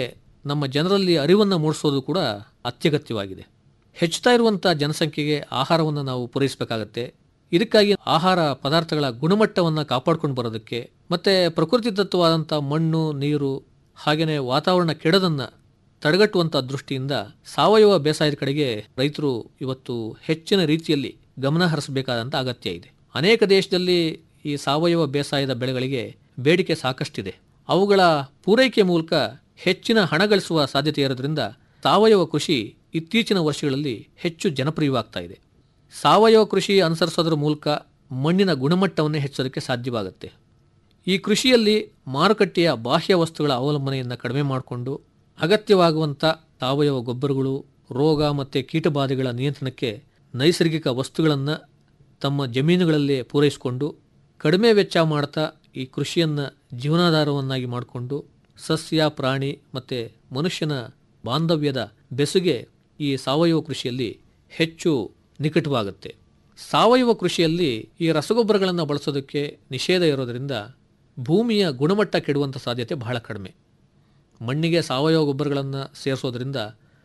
ನಮ್ಮ ಜನರಲ್ಲಿ ಅರಿವನ್ನು ಮೂಡಿಸೋದು ಕೂಡ ಅತ್ಯಗತ್ಯವಾಗಿದೆ ಹೆಚ್ಚುತ್ತಾ ಇರುವಂಥ ಜನಸಂಖ್ಯೆಗೆ ಆಹಾರವನ್ನು ನಾವು ಪೂರೈಸಬೇಕಾಗತ್ತೆ ಇದಕ್ಕಾಗಿ ಆಹಾರ ಪದಾರ್ಥಗಳ ಗುಣಮಟ್ಟವನ್ನು ಕಾಪಾಡ್ಕೊಂಡು ಬರೋದಕ್ಕೆ ಮತ್ತು ಪ್ರಕೃತಿದತ್ತವಾದಂಥ ಮಣ್ಣು ನೀರು ಹಾಗೆಯೇ ವಾತಾವರಣ ಕೆಡದನ್ನು ತಡೆಗಟ್ಟುವಂಥ ದೃಷ್ಟಿಯಿಂದ ಸಾವಯವ ಬೇಸಾಯದ ಕಡೆಗೆ ರೈತರು ಇವತ್ತು ಹೆಚ್ಚಿನ ರೀತಿಯಲ್ಲಿ ಗಮನ ಹರಿಸಬೇಕಾದಂಥ ಅಗತ್ಯ ಇದೆ ಅನೇಕ ದೇಶದಲ್ಲಿ ಈ ಸಾವಯವ ಬೇಸಾಯದ ಬೆಳೆಗಳಿಗೆ ಬೇಡಿಕೆ ಸಾಕಷ್ಟಿದೆ ಅವುಗಳ ಪೂರೈಕೆ ಮೂಲಕ ಹೆಚ್ಚಿನ ಹಣ ಗಳಿಸುವ ಸಾಧ್ಯತೆ ಇರೋದ್ರಿಂದ ಸಾವಯವ ಕೃಷಿ ಇತ್ತೀಚಿನ ವರ್ಷಗಳಲ್ಲಿ ಹೆಚ್ಚು ಜನಪ್ರಿಯವಾಗ್ತಾ ಇದೆ ಸಾವಯವ ಕೃಷಿ ಅನುಸರಿಸೋದ್ರ ಮೂಲಕ ಮಣ್ಣಿನ ಗುಣಮಟ್ಟವನ್ನೇ ಹೆಚ್ಚೋದಕ್ಕೆ ಸಾಧ್ಯವಾಗುತ್ತೆ ಈ ಕೃಷಿಯಲ್ಲಿ ಮಾರುಕಟ್ಟೆಯ ಬಾಹ್ಯ ವಸ್ತುಗಳ ಅವಲಂಬನೆಯನ್ನು ಕಡಿಮೆ ಮಾಡಿಕೊಂಡು ಅಗತ್ಯವಾಗುವಂಥ ಸಾವಯವ ಗೊಬ್ಬರಗಳು ರೋಗ ಮತ್ತು ಕೀಟಬಾಧೆಗಳ ನಿಯಂತ್ರಣಕ್ಕೆ ನೈಸರ್ಗಿಕ ವಸ್ತುಗಳನ್ನು ತಮ್ಮ ಜಮೀನುಗಳಲ್ಲೇ ಪೂರೈಸಿಕೊಂಡು ಕಡಿಮೆ ವೆಚ್ಚ ಮಾಡ್ತಾ ಈ ಕೃಷಿಯನ್ನು ಜೀವನಾಧಾರವನ್ನಾಗಿ ಮಾಡಿಕೊಂಡು ಸಸ್ಯ ಪ್ರಾಣಿ ಮತ್ತು ಮನುಷ್ಯನ ಬಾಂಧವ್ಯದ ಬೆಸುಗೆ ಈ ಸಾವಯವ ಕೃಷಿಯಲ್ಲಿ ಹೆಚ್ಚು ನಿಕಟವಾಗುತ್ತೆ ಸಾವಯವ ಕೃಷಿಯಲ್ಲಿ ಈ ರಸಗೊಬ್ಬರಗಳನ್ನು ಬಳಸೋದಕ್ಕೆ ನಿಷೇಧ ಇರೋದರಿಂದ ಭೂಮಿಯ ಗುಣಮಟ್ಟ ಕೆಡುವಂಥ ಸಾಧ್ಯತೆ ಬಹಳ ಕಡಿಮೆ ಮಣ್ಣಿಗೆ ಸಾವಯವ ಗೊಬ್ಬರಗಳನ್ನು ಸೇರಿಸೋದ್ರಿಂದ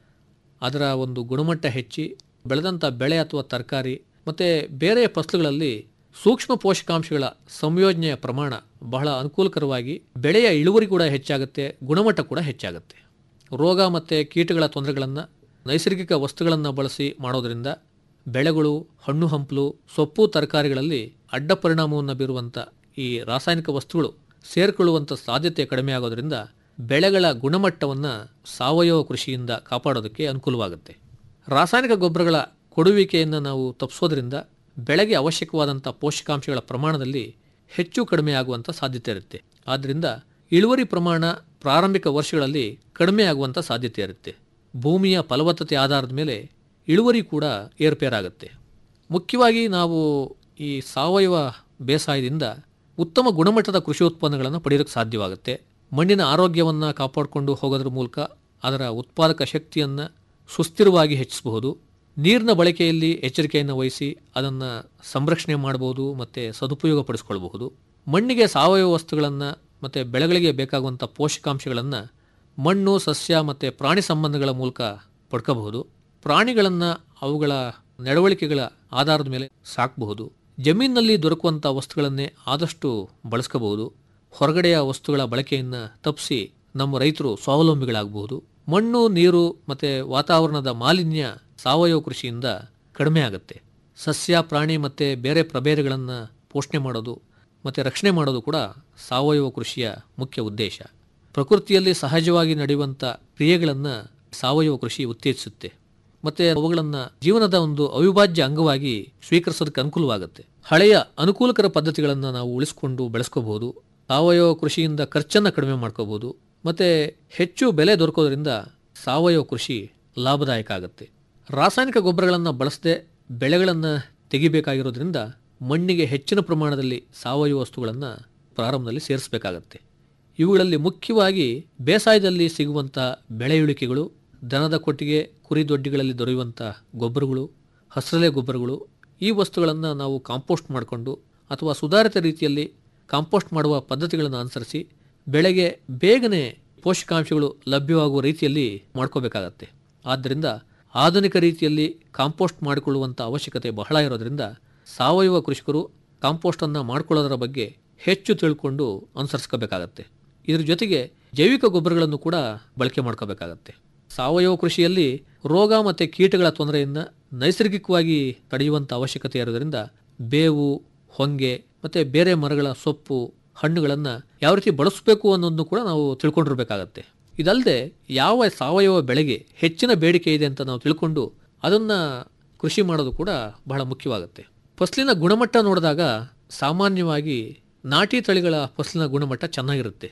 ಅದರ ಒಂದು ಗುಣಮಟ್ಟ ಹೆಚ್ಚಿ ಬೆಳೆದಂಥ ಬೆಳೆ ಅಥವಾ ತರಕಾರಿ ಮತ್ತು ಬೇರೆ ಫಸಲುಗಳಲ್ಲಿ ಸೂಕ್ಷ್ಮ ಪೋಷಕಾಂಶಗಳ ಸಂಯೋಜನೆಯ ಪ್ರಮಾಣ ಬಹಳ ಅನುಕೂಲಕರವಾಗಿ ಬೆಳೆಯ ಇಳುವರಿ ಕೂಡ ಹೆಚ್ಚಾಗುತ್ತೆ ಗುಣಮಟ್ಟ ಕೂಡ ಹೆಚ್ಚಾಗುತ್ತೆ ರೋಗ ಮತ್ತು ಕೀಟಗಳ ತೊಂದರೆಗಳನ್ನು ನೈಸರ್ಗಿಕ ವಸ್ತುಗಳನ್ನು ಬಳಸಿ ಮಾಡೋದರಿಂದ ಬೆಳೆಗಳು ಹಣ್ಣು ಹಂಪಲು ಸೊಪ್ಪು ತರಕಾರಿಗಳಲ್ಲಿ ಅಡ್ಡ ಪರಿಣಾಮವನ್ನು ಬೀರುವಂಥ ಈ ರಾಸಾಯನಿಕ ವಸ್ತುಗಳು ಸೇರಿಕೊಳ್ಳುವಂಥ ಸಾಧ್ಯತೆ ಕಡಿಮೆ ಆಗೋದ್ರಿಂದ ಬೆಳೆಗಳ ಗುಣಮಟ್ಟವನ್ನು ಸಾವಯವ ಕೃಷಿಯಿಂದ ಕಾಪಾಡೋದಕ್ಕೆ ಅನುಕೂಲವಾಗುತ್ತೆ ರಾಸಾಯನಿಕ ಗೊಬ್ಬರಗಳ ಕೊಡುವಿಕೆಯನ್ನು ನಾವು ತಪ್ಪಿಸೋದ್ರಿಂದ ಬೆಳೆಗೆ ಅವಶ್ಯಕವಾದಂಥ ಪೋಷಕಾಂಶಗಳ ಪ್ರಮಾಣದಲ್ಲಿ ಹೆಚ್ಚು ಕಡಿಮೆ ಆಗುವಂಥ ಸಾಧ್ಯತೆ ಇರುತ್ತೆ ಆದ್ದರಿಂದ ಇಳುವರಿ ಪ್ರಮಾಣ ಪ್ರಾರಂಭಿಕ ವರ್ಷಗಳಲ್ಲಿ ಕಡಿಮೆ ಆಗುವಂಥ ಸಾಧ್ಯತೆ ಇರುತ್ತೆ ಭೂಮಿಯ ಫಲವತ್ತತೆ ಆಧಾರದ ಮೇಲೆ ಇಳುವರಿ ಕೂಡ ಏರ್ಪೇರಾಗುತ್ತೆ ಮುಖ್ಯವಾಗಿ ನಾವು ಈ ಸಾವಯವ ಬೇಸಾಯದಿಂದ ಉತ್ತಮ ಗುಣಮಟ್ಟದ ಕೃಷಿ ಉತ್ಪನ್ನಗಳನ್ನು ಪಡೆಯೋಕ್ಕೆ ಸಾಧ್ಯವಾಗುತ್ತೆ ಮಣ್ಣಿನ ಆರೋಗ್ಯವನ್ನು ಕಾಪಾಡಿಕೊಂಡು ಹೋಗೋದ್ರ ಮೂಲಕ ಅದರ ಉತ್ಪಾದಕ ಶಕ್ತಿಯನ್ನು ಸುಸ್ಥಿರವಾಗಿ ಹೆಚ್ಚಿಸಬಹುದು ನೀರಿನ ಬಳಕೆಯಲ್ಲಿ ಎಚ್ಚರಿಕೆಯನ್ನು ವಹಿಸಿ ಅದನ್ನು ಸಂರಕ್ಷಣೆ ಮಾಡಬಹುದು ಮತ್ತು ಸದುಪಯೋಗ ಪಡಿಸ್ಕೊಳ್ಬಹುದು ಮಣ್ಣಿಗೆ ಸಾವಯವ ವಸ್ತುಗಳನ್ನು ಮತ್ತು ಬೆಳೆಗಳಿಗೆ ಬೇಕಾಗುವಂಥ ಪೋಷಕಾಂಶಗಳನ್ನು ಮಣ್ಣು ಸಸ್ಯ ಮತ್ತು ಪ್ರಾಣಿ ಸಂಬಂಧಗಳ ಮೂಲಕ ಪಡ್ಕೋಬಹುದು ಪ್ರಾಣಿಗಳನ್ನು ಅವುಗಳ ನಡವಳಿಕೆಗಳ ಆಧಾರದ ಮೇಲೆ ಸಾಕಬಹುದು ಜಮೀನಿನಲ್ಲಿ ದೊರಕುವಂಥ ವಸ್ತುಗಳನ್ನೇ ಆದಷ್ಟು ಬಳಸ್ಕೋಬಹುದು ಹೊರಗಡೆಯ ವಸ್ತುಗಳ ಬಳಕೆಯನ್ನು ತಪ್ಪಿಸಿ ನಮ್ಮ ರೈತರು ಸ್ವಾವಲಂಬಿಗಳಾಗಬಹುದು ಮಣ್ಣು ನೀರು ಮತ್ತು ವಾತಾವರಣದ ಮಾಲಿನ್ಯ ಸಾವಯವ ಕೃಷಿಯಿಂದ ಕಡಿಮೆ ಆಗುತ್ತೆ ಸಸ್ಯ ಪ್ರಾಣಿ ಮತ್ತು ಬೇರೆ ಪ್ರಭೇದಗಳನ್ನು ಪೋಷಣೆ ಮಾಡೋದು ಮತ್ತು ರಕ್ಷಣೆ ಮಾಡೋದು ಕೂಡ ಸಾವಯವ ಕೃಷಿಯ ಮುಖ್ಯ ಉದ್ದೇಶ ಪ್ರಕೃತಿಯಲ್ಲಿ ಸಹಜವಾಗಿ ನಡೆಯುವಂಥ ಕ್ರಿಯೆಗಳನ್ನು ಸಾವಯವ ಕೃಷಿ ಉತ್ತೇಜಿಸುತ್ತೆ ಮತ್ತು ಅವುಗಳನ್ನು ಜೀವನದ ಒಂದು ಅವಿಭಾಜ್ಯ ಅಂಗವಾಗಿ ಸ್ವೀಕರಿಸೋದಕ್ಕೆ ಅನುಕೂಲವಾಗುತ್ತೆ ಹಳೆಯ ಅನುಕೂಲಕರ ಪದ್ಧತಿಗಳನ್ನು ನಾವು ಉಳಿಸ್ಕೊಂಡು ಬೆಳೆಸ್ಕೋಬಹುದು ಸಾವಯವ ಕೃಷಿಯಿಂದ ಖರ್ಚನ್ನು ಕಡಿಮೆ ಮಾಡ್ಕೋಬಹುದು ಮತ್ತು ಹೆಚ್ಚು ಬೆಲೆ ದೊರಕೋದ್ರಿಂದ ಸಾವಯವ ಕೃಷಿ ಲಾಭದಾಯಕ ಆಗುತ್ತೆ ರಾಸಾಯನಿಕ ಗೊಬ್ಬರಗಳನ್ನು ಬಳಸದೆ ಬೆಳೆಗಳನ್ನು ತೆಗಿಬೇಕಾಗಿರೋದ್ರಿಂದ ಮಣ್ಣಿಗೆ ಹೆಚ್ಚಿನ ಪ್ರಮಾಣದಲ್ಲಿ ಸಾವಯವ ವಸ್ತುಗಳನ್ನು ಪ್ರಾರಂಭದಲ್ಲಿ ಸೇರಿಸಬೇಕಾಗತ್ತೆ ಇವುಗಳಲ್ಲಿ ಮುಖ್ಯವಾಗಿ ಬೇಸಾಯದಲ್ಲಿ ಸಿಗುವಂಥ ಬೆಳೆ ಇಳಿಕೆಗಳು ದನದ ಕೊಟ್ಟಿಗೆ ಕುರಿ ದೊಡ್ಡಿಗಳಲ್ಲಿ ದೊರೆಯುವಂಥ ಗೊಬ್ಬರಗಳು ಹಸಿರಲೆ ಗೊಬ್ಬರಗಳು ಈ ವಸ್ತುಗಳನ್ನು ನಾವು ಕಾಂಪೋಸ್ಟ್ ಮಾಡಿಕೊಂಡು ಅಥವಾ ಸುಧಾರಿತ ರೀತಿಯಲ್ಲಿ ಕಾಂಪೋಸ್ಟ್ ಮಾಡುವ ಪದ್ಧತಿಗಳನ್ನು ಅನುಸರಿಸಿ ಬೆಳೆಗೆ ಬೇಗನೆ ಪೋಷಕಾಂಶಗಳು ಲಭ್ಯವಾಗುವ ರೀತಿಯಲ್ಲಿ ಮಾಡ್ಕೋಬೇಕಾಗತ್ತೆ ಆದ್ದರಿಂದ ಆಧುನಿಕ ರೀತಿಯಲ್ಲಿ ಕಾಂಪೋಸ್ಟ್ ಮಾಡಿಕೊಳ್ಳುವಂಥ ಅವಶ್ಯಕತೆ ಬಹಳ ಇರೋದ್ರಿಂದ ಸಾವಯವ ಕೃಷಿಕರು ಕಾಂಪೋಸ್ಟನ್ನು ಮಾಡ್ಕೊಳ್ಳೋದರ ಬಗ್ಗೆ ಹೆಚ್ಚು ತಿಳ್ಕೊಂಡು ಅನುಸರಿಸ್ಕೋಬೇಕಾಗತ್ತೆ ಇದ್ರ ಜೊತೆಗೆ ಜೈವಿಕ ಗೊಬ್ಬರಗಳನ್ನು ಕೂಡ ಬಳಕೆ ಮಾಡ್ಕೋಬೇಕಾಗತ್ತೆ ಸಾವಯವ ಕೃಷಿಯಲ್ಲಿ ರೋಗ ಮತ್ತು ಕೀಟಗಳ ತೊಂದರೆಯನ್ನು ನೈಸರ್ಗಿಕವಾಗಿ ತಡೆಯುವಂಥ ಅವಶ್ಯಕತೆ ಇರೋದ್ರಿಂದ ಬೇವು ಹೊಂಗೆ ಮತ್ತು ಬೇರೆ ಮರಗಳ ಸೊಪ್ಪು ಹಣ್ಣುಗಳನ್ನು ಯಾವ ರೀತಿ ಬಳಸಬೇಕು ಅನ್ನೋದನ್ನು ಕೂಡ ನಾವು ತಿಳ್ಕೊಂಡಿರ್ಬೇಕಾಗತ್ತೆ ಇದಲ್ಲದೆ ಯಾವ ಸಾವಯವ ಬೆಳೆಗೆ ಹೆಚ್ಚಿನ ಬೇಡಿಕೆ ಇದೆ ಅಂತ ನಾವು ತಿಳ್ಕೊಂಡು ಅದನ್ನು ಕೃಷಿ ಮಾಡೋದು ಕೂಡ ಬಹಳ ಮುಖ್ಯವಾಗುತ್ತೆ ಫಸಲಿನ ಗುಣಮಟ್ಟ ನೋಡಿದಾಗ ಸಾಮಾನ್ಯವಾಗಿ ನಾಟಿ ತಳಿಗಳ ಫಸಲಿನ ಗುಣಮಟ್ಟ ಚೆನ್ನಾಗಿರುತ್ತೆ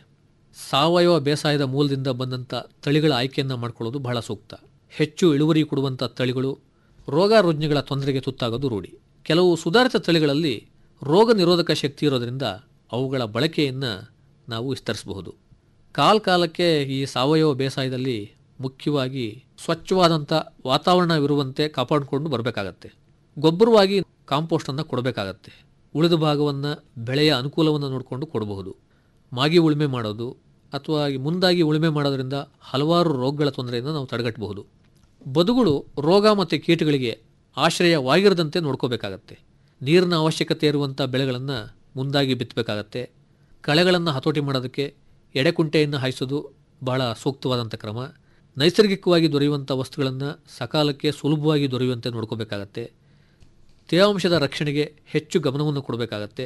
ಸಾವಯವ ಬೇಸಾಯದ ಮೂಲದಿಂದ ಬಂದಂಥ ತಳಿಗಳ ಆಯ್ಕೆಯನ್ನು ಮಾಡ್ಕೊಳ್ಳೋದು ಬಹಳ ಸೂಕ್ತ ಹೆಚ್ಚು ಇಳುವರಿ ಕೊಡುವಂಥ ತಳಿಗಳು ರೋಗ ರುಜಿನಗಳ ತೊಂದರೆಗೆ ತುತ್ತಾಗೋದು ರೂಢಿ ಕೆಲವು ಸುಧಾರಿತ ತಳಿಗಳಲ್ಲಿ ರೋಗ ನಿರೋಧಕ ಶಕ್ತಿ ಇರೋದರಿಂದ ಅವುಗಳ ಬಳಕೆಯನ್ನು ನಾವು ವಿಸ್ತರಿಸಬಹುದು ಕಾಲ ಕಾಲಕ್ಕೆ ಈ ಸಾವಯವ ಬೇಸಾಯದಲ್ಲಿ ಮುಖ್ಯವಾಗಿ ಸ್ವಚ್ಛವಾದಂಥ ವಾತಾವರಣವಿರುವಂತೆ ಕಾಪಾಡಿಕೊಂಡು ಬರಬೇಕಾಗತ್ತೆ ಗೊಬ್ಬರವಾಗಿ ಕಾಂಪೋಸ್ಟನ್ನು ಕೊಡಬೇಕಾಗತ್ತೆ ಉಳಿದ ಭಾಗವನ್ನು ಬೆಳೆಯ ಅನುಕೂಲವನ್ನು ನೋಡಿಕೊಂಡು ಕೊಡಬಹುದು ಮಾಗಿ ಉಳುಮೆ ಮಾಡೋದು ಅಥವಾ ಈ ಮುಂದಾಗಿ ಉಳುಮೆ ಮಾಡೋದ್ರಿಂದ ಹಲವಾರು ರೋಗಗಳ ತೊಂದರೆಯಿಂದ ನಾವು ತಡೆಗಟ್ಟಬಹುದು ಬದುಗಳು ರೋಗ ಮತ್ತು ಕೀಟಗಳಿಗೆ ಆಶ್ರಯವಾಗಿರದಂತೆ ನೋಡ್ಕೋಬೇಕಾಗತ್ತೆ ನೀರಿನ ಅವಶ್ಯಕತೆ ಇರುವಂಥ ಬೆಳೆಗಳನ್ನು ಮುಂದಾಗಿ ಬಿತ್ತಬೇಕಾಗತ್ತೆ ಕಳೆಗಳನ್ನು ಹತೋಟಿ ಮಾಡೋದಕ್ಕೆ ಎಡೆಕುಂಟೆಯನ್ನು ಹಾಯಿಸೋದು ಬಹಳ ಸೂಕ್ತವಾದಂಥ ಕ್ರಮ ನೈಸರ್ಗಿಕವಾಗಿ ದೊರೆಯುವಂಥ ವಸ್ತುಗಳನ್ನು ಸಕಾಲಕ್ಕೆ ಸುಲಭವಾಗಿ ದೊರೆಯುವಂತೆ ನೋಡ್ಕೋಬೇಕಾಗತ್ತೆ ತೇವಾಂಶದ ರಕ್ಷಣೆಗೆ ಹೆಚ್ಚು ಗಮನವನ್ನು ಕೊಡಬೇಕಾಗತ್ತೆ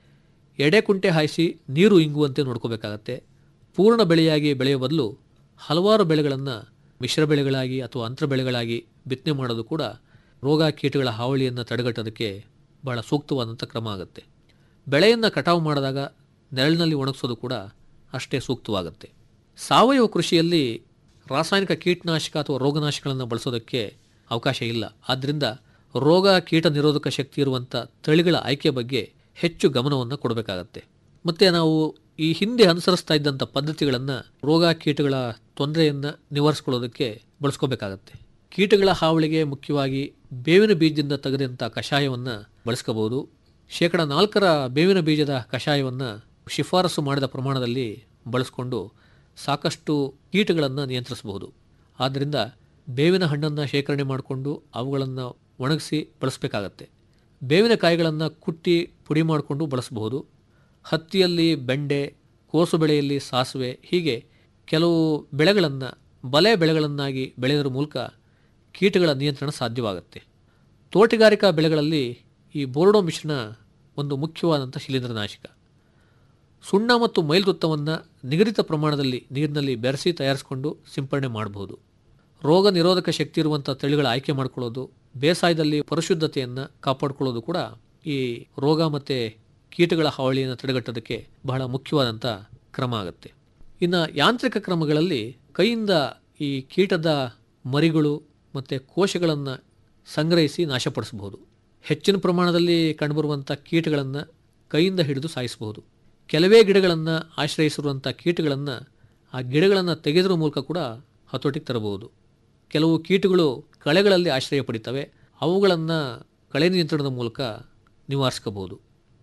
ಎಡೆಕುಂಟೆ ಹಾಯಿಸಿ ನೀರು ಇಂಗುವಂತೆ ನೋಡ್ಕೋಬೇಕಾಗತ್ತೆ ಪೂರ್ಣ ಬೆಳೆಯಾಗಿ ಬೆಳೆಯುವ ಬದಲು ಹಲವಾರು ಬೆಳೆಗಳನ್ನು ಮಿಶ್ರ ಬೆಳೆಗಳಾಗಿ ಅಥವಾ ಅಂತರ ಬೆಳೆಗಳಾಗಿ ಬಿತ್ತನೆ ಮಾಡೋದು ಕೂಡ ರೋಗ ಕೀಟಗಳ ಹಾವಳಿಯನ್ನು ತಡೆಗಟ್ಟೋದಕ್ಕೆ ಬಹಳ ಸೂಕ್ತವಾದಂಥ ಕ್ರಮ ಆಗುತ್ತೆ ಬೆಳೆಯನ್ನು ಕಟಾವು ಮಾಡಿದಾಗ ನೆರಳಿನಲ್ಲಿ ಒಣಗಿಸೋದು ಕೂಡ ಅಷ್ಟೇ ಸೂಕ್ತವಾಗುತ್ತೆ ಸಾವಯವ ಕೃಷಿಯಲ್ಲಿ ರಾಸಾಯನಿಕ ಕೀಟನಾಶಕ ಅಥವಾ ರೋಗನಾಶಕಗಳನ್ನು ಬಳಸೋದಕ್ಕೆ ಅವಕಾಶ ಇಲ್ಲ ಆದ್ದರಿಂದ ರೋಗ ಕೀಟ ನಿರೋಧಕ ಶಕ್ತಿ ಇರುವಂಥ ತಳಿಗಳ ಆಯ್ಕೆ ಬಗ್ಗೆ ಹೆಚ್ಚು ಗಮನವನ್ನು ಕೊಡಬೇಕಾಗತ್ತೆ ಮತ್ತು ನಾವು ಈ ಹಿಂದೆ ಅನುಸರಿಸ್ತಾ ಇದ್ದಂಥ ಪದ್ಧತಿಗಳನ್ನು ರೋಗ ಕೀಟಗಳ ತೊಂದರೆಯನ್ನು ನಿವಾರಿಸ್ಕೊಳ್ಳೋದಕ್ಕೆ ಬಳಸ್ಕೋಬೇಕಾಗತ್ತೆ ಕೀಟಗಳ ಹಾವಳಿಗೆ ಮುಖ್ಯವಾಗಿ ಬೇವಿನ ಬೀಜದಿಂದ ತೆಗೆದಂಥ ಕಷಾಯವನ್ನು ಬಳಸ್ಕೋಬಹುದು ಶೇಕಡ ನಾಲ್ಕರ ಬೇವಿನ ಬೀಜದ ಕಷಾಯವನ್ನು ಶಿಫಾರಸು ಮಾಡಿದ ಪ್ರಮಾಣದಲ್ಲಿ ಬಳಸ್ಕೊಂಡು ಸಾಕಷ್ಟು ಕೀಟಗಳನ್ನು ನಿಯಂತ್ರಿಸಬಹುದು ಆದ್ದರಿಂದ ಬೇವಿನ ಹಣ್ಣನ್ನು ಶೇಖರಣೆ ಮಾಡಿಕೊಂಡು ಅವುಗಳನ್ನು ಒಣಗಿಸಿ ಬಳಸಬೇಕಾಗತ್ತೆ ಬೇವಿನ ಕಾಯಿಗಳನ್ನು ಕುಟ್ಟಿ ಪುಡಿ ಮಾಡಿಕೊಂಡು ಬಳಸಬಹುದು ಹತ್ತಿಯಲ್ಲಿ ಬೆಂಡೆ ಕೋಸು ಬೆಳೆಯಲ್ಲಿ ಸಾಸಿವೆ ಹೀಗೆ ಕೆಲವು ಬೆಳೆಗಳನ್ನು ಬಲೆ ಬೆಳೆಗಳನ್ನಾಗಿ ಬೆಳೆಯೋದ್ರ ಮೂಲಕ ಕೀಟಗಳ ನಿಯಂತ್ರಣ ಸಾಧ್ಯವಾಗುತ್ತೆ ತೋಟಗಾರಿಕಾ ಬೆಳೆಗಳಲ್ಲಿ ಈ ಬೋರ್ಡೋ ಮಿಶ್ರಣ ಒಂದು ಮುಖ್ಯವಾದಂಥ ಶಿಲೀಂಧ್ರನಾಶಕ ಸುಣ್ಣ ಮತ್ತು ಮೈಲ್ತುತ್ತವನ್ನು ನಿಗದಿತ ಪ್ರಮಾಣದಲ್ಲಿ ನೀರಿನಲ್ಲಿ ಬೆರೆಸಿ ತಯಾರಿಸಿಕೊಂಡು ಸಿಂಪರಣೆ ಮಾಡಬಹುದು ರೋಗ ನಿರೋಧಕ ಶಕ್ತಿ ಇರುವಂಥ ತಳಿಗಳ ಆಯ್ಕೆ ಮಾಡ್ಕೊಳ್ಳೋದು ಬೇಸಾಯದಲ್ಲಿ ಪರಿಶುದ್ಧತೆಯನ್ನು ಕಾಪಾಡಿಕೊಳ್ಳೋದು ಕೂಡ ಈ ರೋಗ ಮತ್ತು ಕೀಟಗಳ ಹಾವಳಿಯನ್ನು ತಡೆಗಟ್ಟೋದಕ್ಕೆ ಬಹಳ ಮುಖ್ಯವಾದಂಥ ಕ್ರಮ ಆಗುತ್ತೆ ಇನ್ನು ಯಾಂತ್ರಿಕ ಕ್ರಮಗಳಲ್ಲಿ ಕೈಯಿಂದ ಈ ಕೀಟದ ಮರಿಗಳು ಮತ್ತು ಕೋಶಗಳನ್ನು ಸಂಗ್ರಹಿಸಿ ನಾಶಪಡಿಸಬಹುದು ಹೆಚ್ಚಿನ ಪ್ರಮಾಣದಲ್ಲಿ ಕಂಡುಬರುವಂಥ ಕೀಟಗಳನ್ನು ಕೈಯಿಂದ ಹಿಡಿದು ಸಾಯಿಸಬಹುದು ಕೆಲವೇ ಗಿಡಗಳನ್ನು ಆಶ್ರಯಿಸಿರುವಂಥ ಕೀಟಗಳನ್ನು ಆ ಗಿಡಗಳನ್ನು ತೆಗೆದ್ರ ಮೂಲಕ ಕೂಡ ಹತೋಟಿಗೆ ತರಬಹುದು ಕೆಲವು ಕೀಟಗಳು ಕಳೆಗಳಲ್ಲಿ ಆಶ್ರಯ ಪಡಿತವೆ ಅವುಗಳನ್ನು ಕಳೆ ನಿಯಂತ್ರಣದ ಮೂಲಕ ನಿವಾರಿಸ್ಕೋಬಹುದು